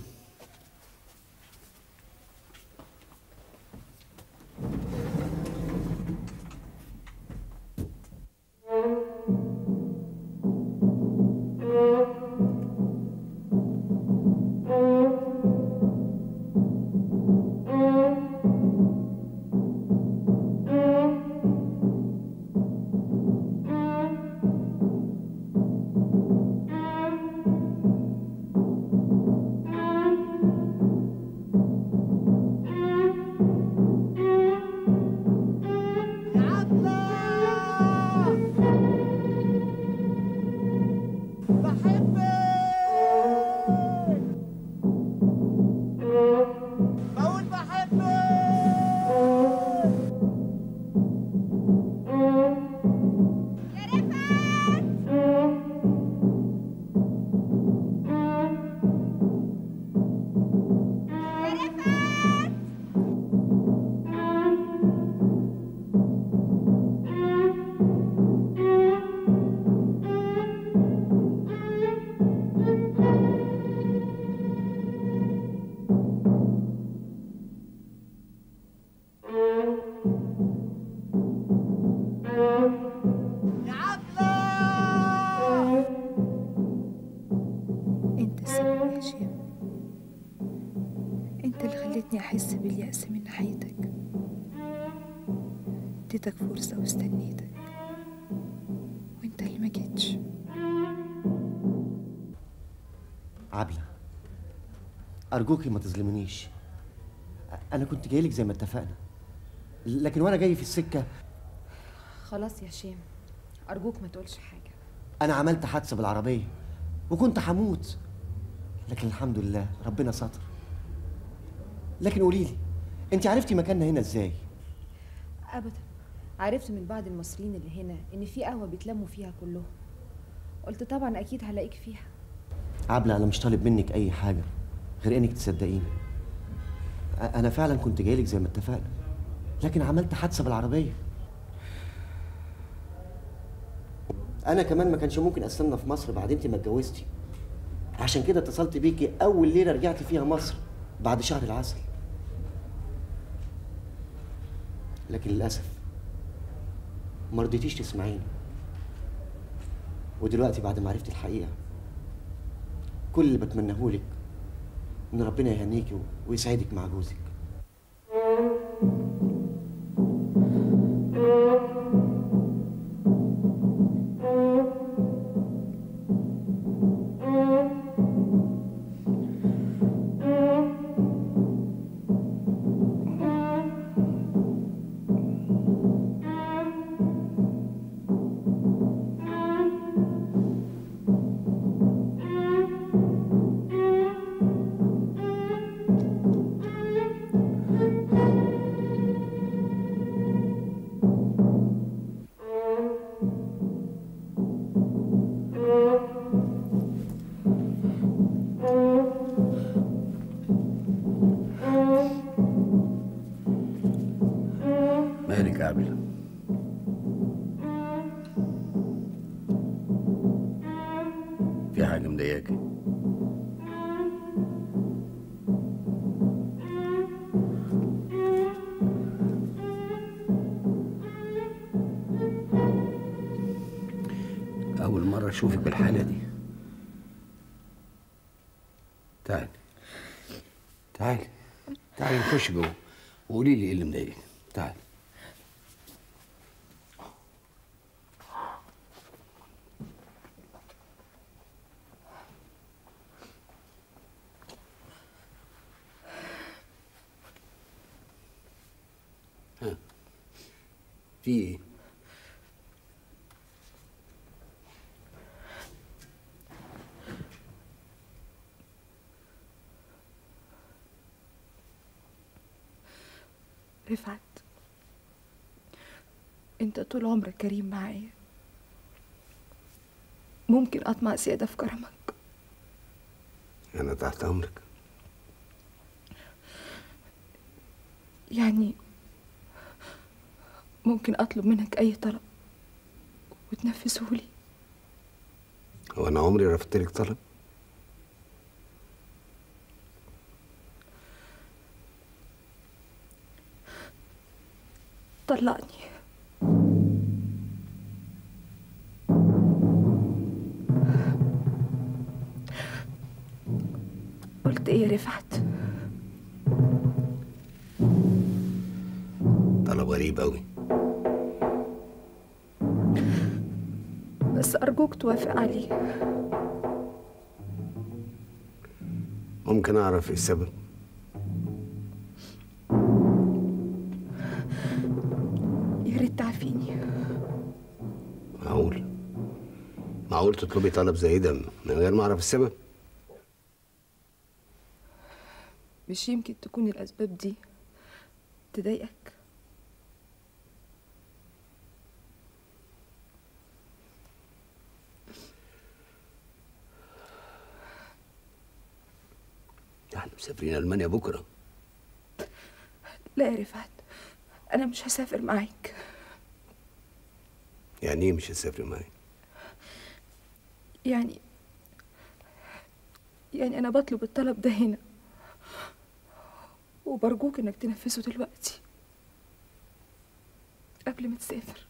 بقول بحبك أنت السبب يا هشام أنت اللي خلتني أحس باليأس من ناحيتك اديتك فرصة واستنيتك وأنت اللي ما جيتش عبلة أرجوكي ما تظلمنيش أنا كنت جايلك زي ما اتفقنا لكن وأنا جاي في السكة خلاص يا هشام أرجوك ما تقولش حاجة أنا عملت حادثة بالعربية وكنت هموت لكن الحمد لله ربنا ستر لكن قولي لي أنت عرفتي مكاننا هنا إزاي؟ أبدا عرفت من بعض المصريين اللي هنا إن في قهوة بيتلموا فيها كلهم قلت طبعا أكيد هلاقيك فيها عبلة أنا مش طالب منك أي حاجة غير إنك تصدقيني أ- أنا فعلا كنت جايلك زي ما اتفقنا لكن عملت حادثة بالعربية أنا كمان ما كانش ممكن أستنى في مصر بعد أنت ما اتجوزتي عشان كده اتصلت بيكي أول ليلة رجعت فيها مصر بعد شهر العسل لكن للأسف ما رضيتيش تسمعيني ودلوقتي بعد ما عرفت الحقيقة كل اللي بتمناه لك إن ربنا يهنيكي ويسعدك مع جوزك مالك يا عبلة في حاجة مضايقاكي أول مرة أشوفك بالحالة دي تعالي تعالي تعالي نخش جوه وقولي لي ايه اللي مضايقك تعالي ها في ايه رفعت انت طول عمرك كريم معايا ممكن اطمع زيادة في كرمك انا تحت امرك يعني ممكن اطلب منك اي طلب وتنفذه لي هو انا عمري رفضت لك طلب طلقني قلت ايه يا رفعت طلب غريب قوي بس ارجوك توافق عليه ممكن اعرف ايه السبب يا ريت تعافيني معقول معقول تطلبي طلب زي ده من غير ما اعرف السبب مش يمكن تكون الاسباب دي تضايقك احنا مسافرين المانيا بكره لا يا رفعت انا مش هسافر معاك يعني ايه مش هتسافري معايا يعني يعني انا بطلب الطلب ده هنا وبرجوك انك تنفذه دلوقتي قبل ما تسافر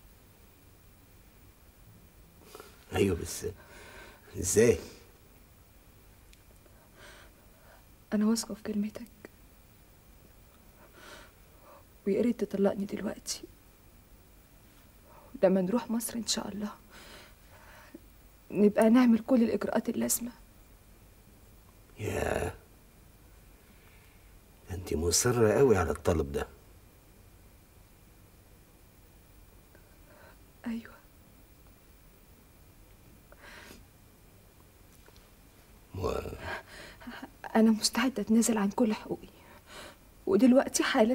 ايوه بس ازاي انا واثقه في كلمتك ويا ريت تطلقني دلوقتي لما نروح مصر ان شاء الله نبقى نعمل كل الاجراءات اللازمه يا انت مصرة قوي على الطلب ده ايوه و... انا مستعده اتنازل عن كل حقوقي ودلوقتي حالا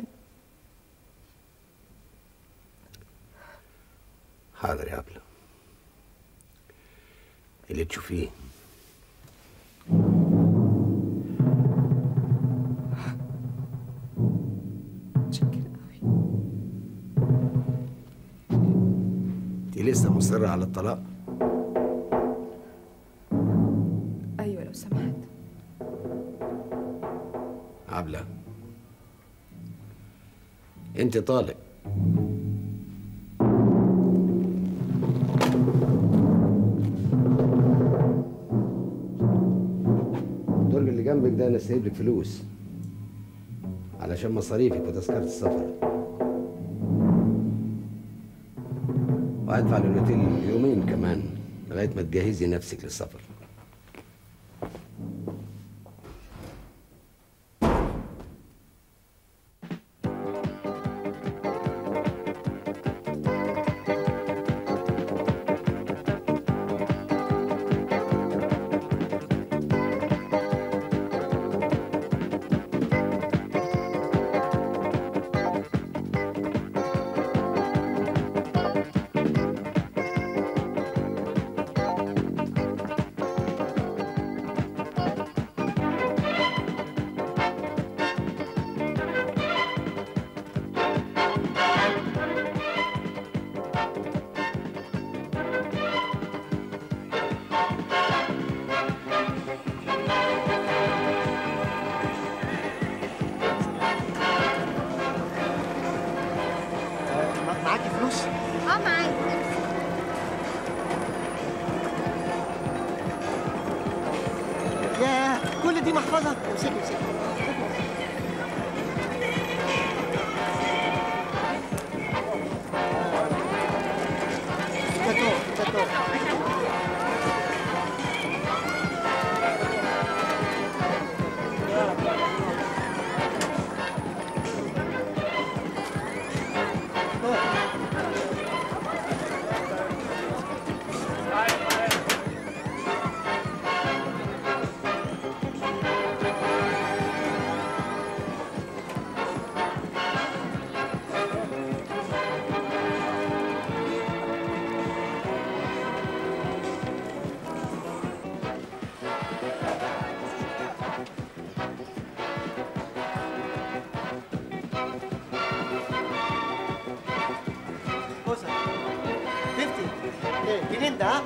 حاضر يا عبلة اللي تشوفيه متشكرة انت لسه مصرة على الطلاق أيوة لو سمحت عبلة انت طالق الدرج اللي جنبك ده انا سايب لك فلوس علشان مصاريفك وتذكرة السفر وهدفع للاوتيل يومين كمان لغاية ما تجهزي نفسك للسفر معاكي فلوس؟ اه معايا ياه كل دي محفظة امسكي امسكي كاتو كاتو بص فيفتي ايه جنين ده ها؟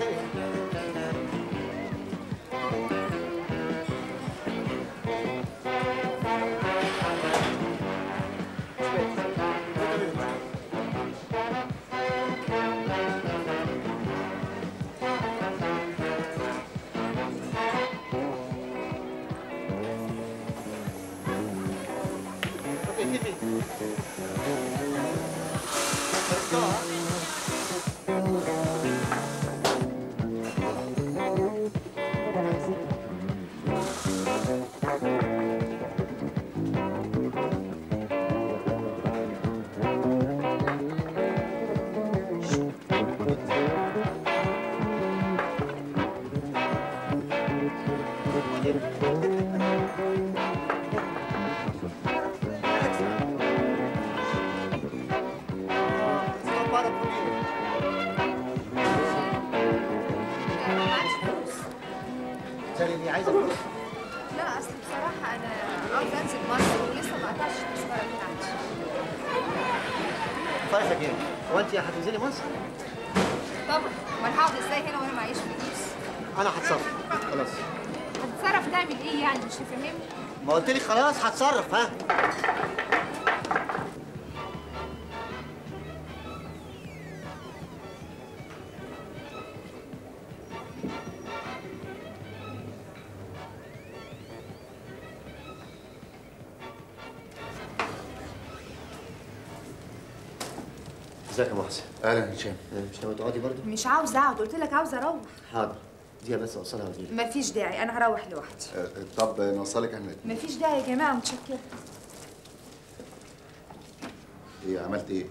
اوكي فيفتي Let's go, huh? سالي عايزه فلوس لا اصل بصراحه انا عاوز انزل مصر ولسه ما قطعتش التذكره بتاعتي فرشة جيم هو انت هتنزلي مصر؟ طبعا امال هقعد ازاي هنا وانا معيش فلوس انا هتصرف خلاص هتتصرف تعمل ايه يعني مش تفهمني ما قلت لك خلاص هتصرف ها ازيك يا محسن اهلا هشام مش ناوي تقعدي برضه مش عاوزه اقعد قلت لك عاوزه اروح حاضر دي بس اوصلها واجيلك مفيش داعي انا هروح لوحدي آه، طب نوصلك احنا الاتنين. مفيش داعي يا جماعه متشكره ايه عملت ايه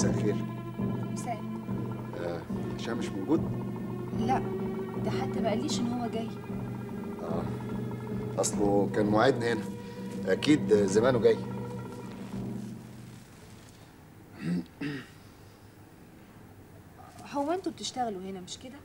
مساء الخير مساء آه هشام مش موجود لا ده حتى ما قاليش ان هو جاي اه اصله كان موعدنا هنا اكيد زمانه جاي هو انتوا بتشتغلوا هنا مش كده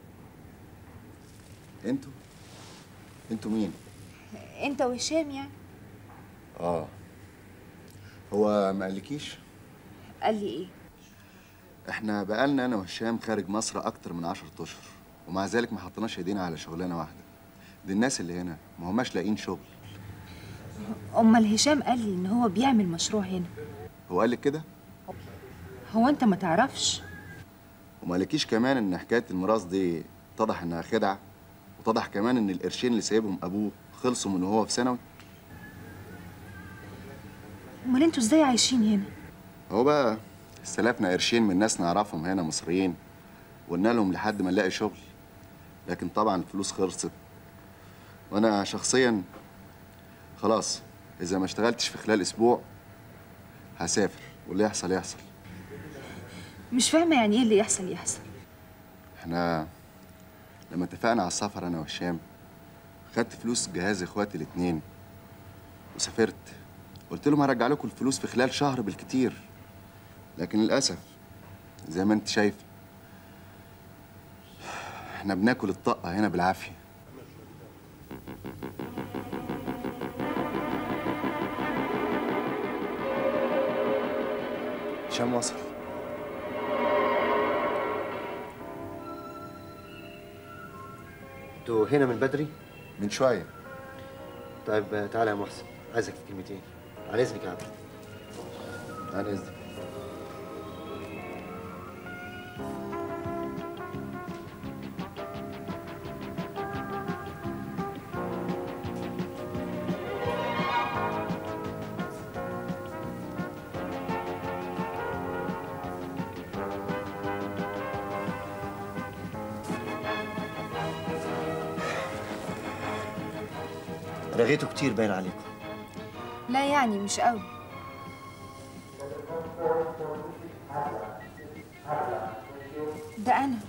انتوا انتوا مين انت وهشام يعني اه هو ما قالكيش قال لي ايه احنا بقالنا انا وهشام خارج مصر اكتر من عشرة اشهر ومع ذلك ما حطيناش ايدينا على شغلانه واحده دي الناس اللي هنا ما هماش لاقيين شغل امال هشام قال لي ان هو بيعمل مشروع هنا هو قال لك كده هو انت ما تعرفش وما قالكيش كمان ان حكايه الميراث دي اتضح انها خدعه واتضح كمان ان القرشين اللي سايبهم ابوه خلصوا من وهو في ثانوي امال انتوا ازاي عايشين هنا هو بقى استلفنا قرشين من ناس نعرفهم هنا مصريين وقلنا لهم لحد ما نلاقي شغل لكن طبعا الفلوس خلصت وانا شخصيا خلاص اذا ما اشتغلتش في خلال اسبوع هسافر واللي يحصل يحصل مش فاهمه يعني ايه اللي يحصل يحصل احنا لما اتفقنا على السفر انا وهشام خدت فلوس جهاز اخواتي الاتنين وسافرت قلت لهم هرجع لكم الفلوس في خلال شهر بالكتير لكن للاسف زي ما انت شايف احنا بناكل الطاقه هنا بالعافيه هشام وصل انتوا هنا من بدري؟ من شويه طيب تعالى يا محسن عايزك في كلمتين على اذنك يا عبد على اذنك رغيته كتير باين عليكم لا يعني مش قوي ده انا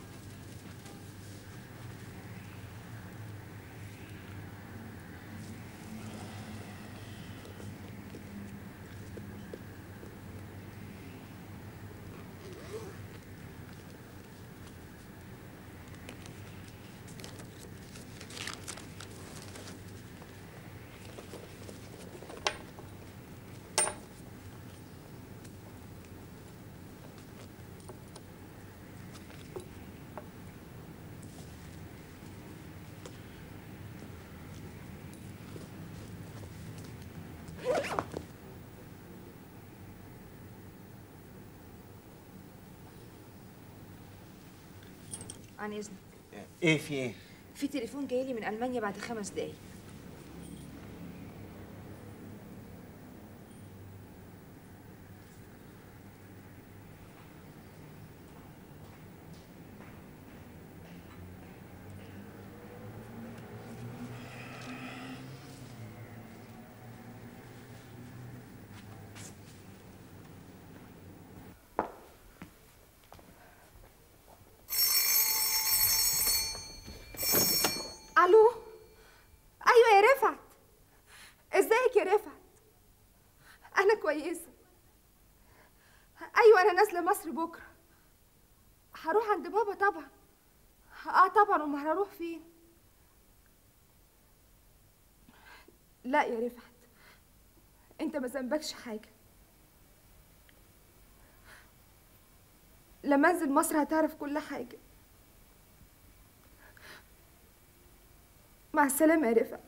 عن اذنك ايه في ايه؟ في تليفون جاي لي من المانيا بعد خمس دقايق الو ايوه يا رفعت ازيك يا رفعت انا كويسه ايوه انا نازله مصر بكره هروح عند بابا طبعا اه طبعا امال هروح فين لا يا رفعت انت ما ذنبكش حاجه لما انزل مصر هتعرف كل حاجه مع السلامة يا رفعت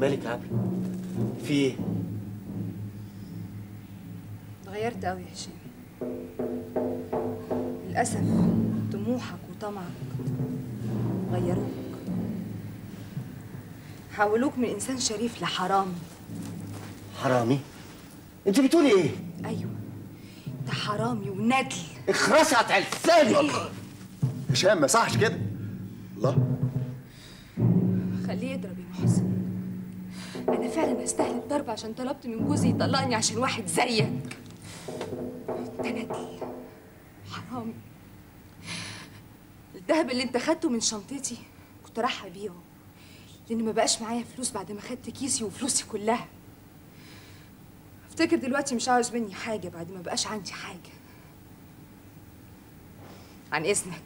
مالك يا عبلة في ايه اتغيرت قوي يا هشام للأسف طموحك وطمعك غيروك حولوك من إنسان شريف لحرامي حرامي انت بتقولي ايه أيوة أنت حرامي وندل اخرسي قطع لسانك هشام ما صحش كده الله خليه يضرب يا محسن أنا فعلا أستاهل الضرب عشان طلبت من جوزي يطلقني عشان واحد زيك أنت ندل حرامي الذهب اللي أنت خدته من شنطتي كنت رايحة أبيعه لأن ما بقاش معايا فلوس بعد ما خدت كيسي وفلوسي كلها افتكر دلوقتي مش عاوز مني حاجة بعد ما بقاش عندي حاجة عن إذنك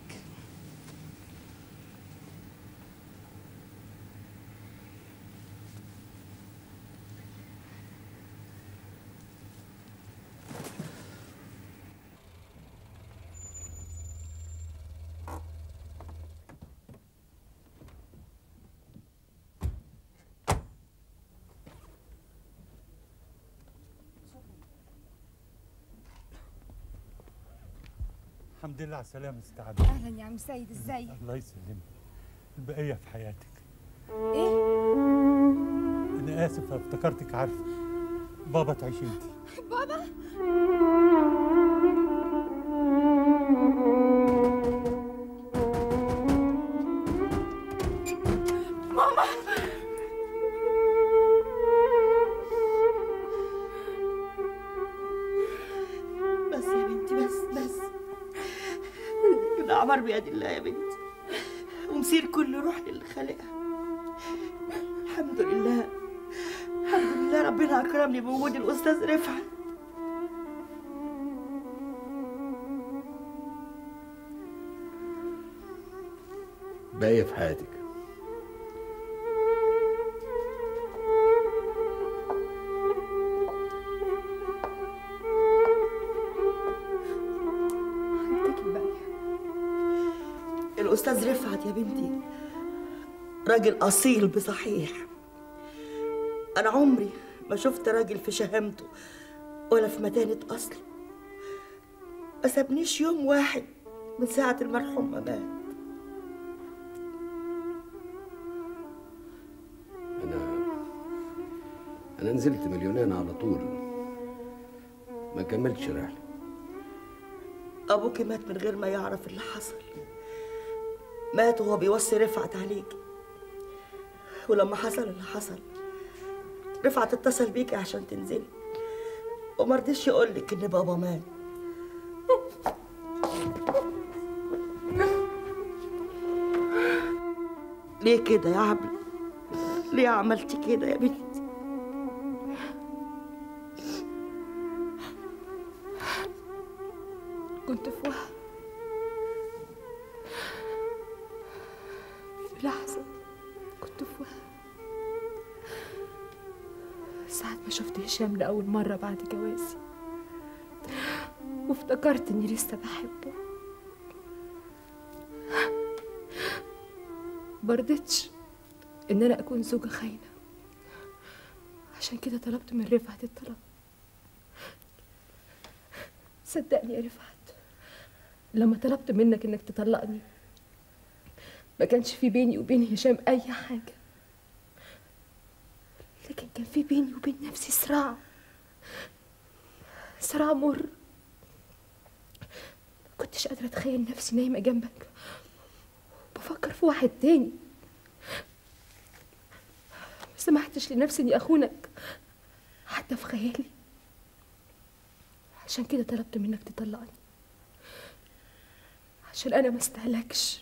الحمد لله على السلامة ست عبد اهلا يا عم سيد ازيك الله يسلمك البقية في حياتك ايه أنا آسف افتكرتك عارفة بابا تعيش انت بابا ماما بس يا بنتي بس بس كده عمر بيد الله يا بنتي ومصير كل روح للي خالقها الحمد لله الحمد لله ربنا اكرمني بوجود الاستاذ رفعت باقية في حياتك حالتك بقى الاستاذ رفعت يا بنتي راجل اصيل بصحيح انا عمري ما شفت راجل في شهامته ولا في متانه اصله ما سابنيش يوم واحد من ساعه المرحوم ما مات أنا أنا نزلت من اليونان على طول ما كملتش رحلة ابوكي مات من غير ما يعرف اللي حصل مات وهو بيوصي رفعت عليكي ولما حصل اللي حصل رفعت اتصل بيكي عشان تنزلي وما رضيش يقول لك ان بابا مات ليه كده يا عبد ليه عملتي كده يا بنتي كنت في وهم في لحظة كنت في وهم ساعة ما شفت هشام لأول مرة بعد جوازي وافتكرت إني لسه بحبه مرضتش إن أنا أكون زوجة خاينة عشان كده طلبت من رفعت الطلب صدقني يا رفعت لما طلبت منك انك تطلقني ما كانش في بيني وبين هشام اي حاجه لكن كان في بيني وبين نفسي صراع صراع مر ما كنتش قادره اتخيل نفسي نايمه جنبك بفكر في واحد تاني ما سمحتش لنفسي اني اخونك حتى في خيالي عشان كده طلبت منك تطلقني عشان انا ما استهلكش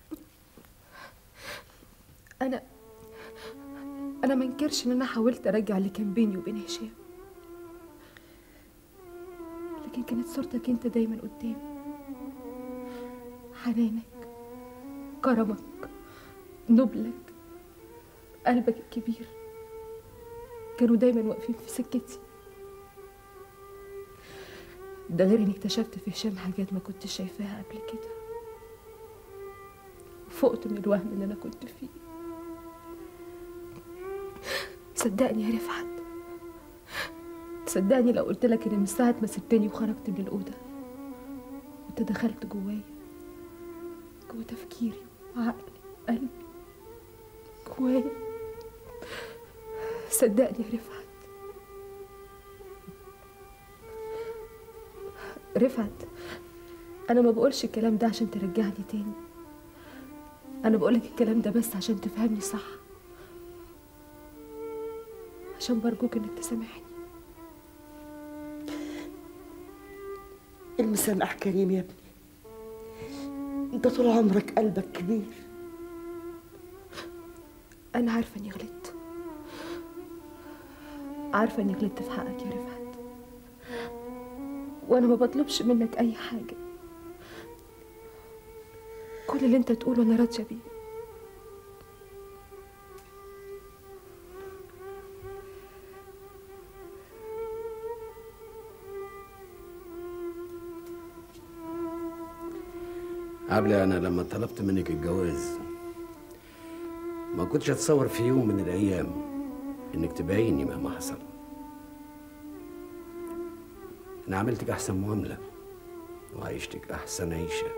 انا انا ما انكرش ان انا حاولت ارجع اللي كان بيني وبين هشام لكن كانت صورتك انت دايما قدامي حنانك كرمك نبلك قلبك الكبير كانوا دايما واقفين في سكتي ده غير اني اكتشفت في هشام حاجات ما كنتش شايفاها قبل كده فقت من الوهم اللي انا كنت فيه صدقني يا رفعت صدقني لو قلت لك ان من ساعه ما سبتني وخرجت من الاوضه وانت دخلت جوايا جوا تفكيري وعقلي وقلبي جوايا صدقني يا رفعت رفعت انا ما بقولش الكلام ده عشان ترجعني تاني انا بقولك الكلام ده بس عشان تفهمني صح عشان برجوك انك تسامحني المسامح كريم يا ابني انت طول عمرك قلبك كبير انا عارفه اني غلطت عارفه اني غلطت في حقك يا رفعت وانا ما بطلبش منك اي حاجه كل اللي انت تقوله انا راضيه بيه عبلة أنا لما طلبت منك الجواز ما كنتش أتصور في يوم من الأيام إنك تبعيني مهما حصل أنا عملتك أحسن معاملة وعيشتك أحسن عيشة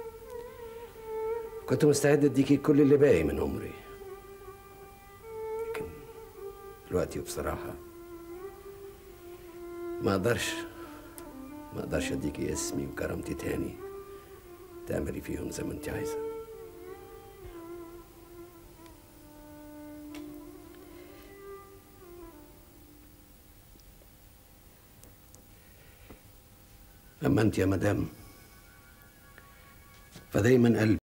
كنت مستعد أديكي كل اللي باقي من عمري لكن دلوقتي بصراحة ما أقدرش ما أقدرش أديكي اسمي وكرامتي تاني تعملي فيهم زي ما انت عايزه اما انت يا مدام فدايما قلبي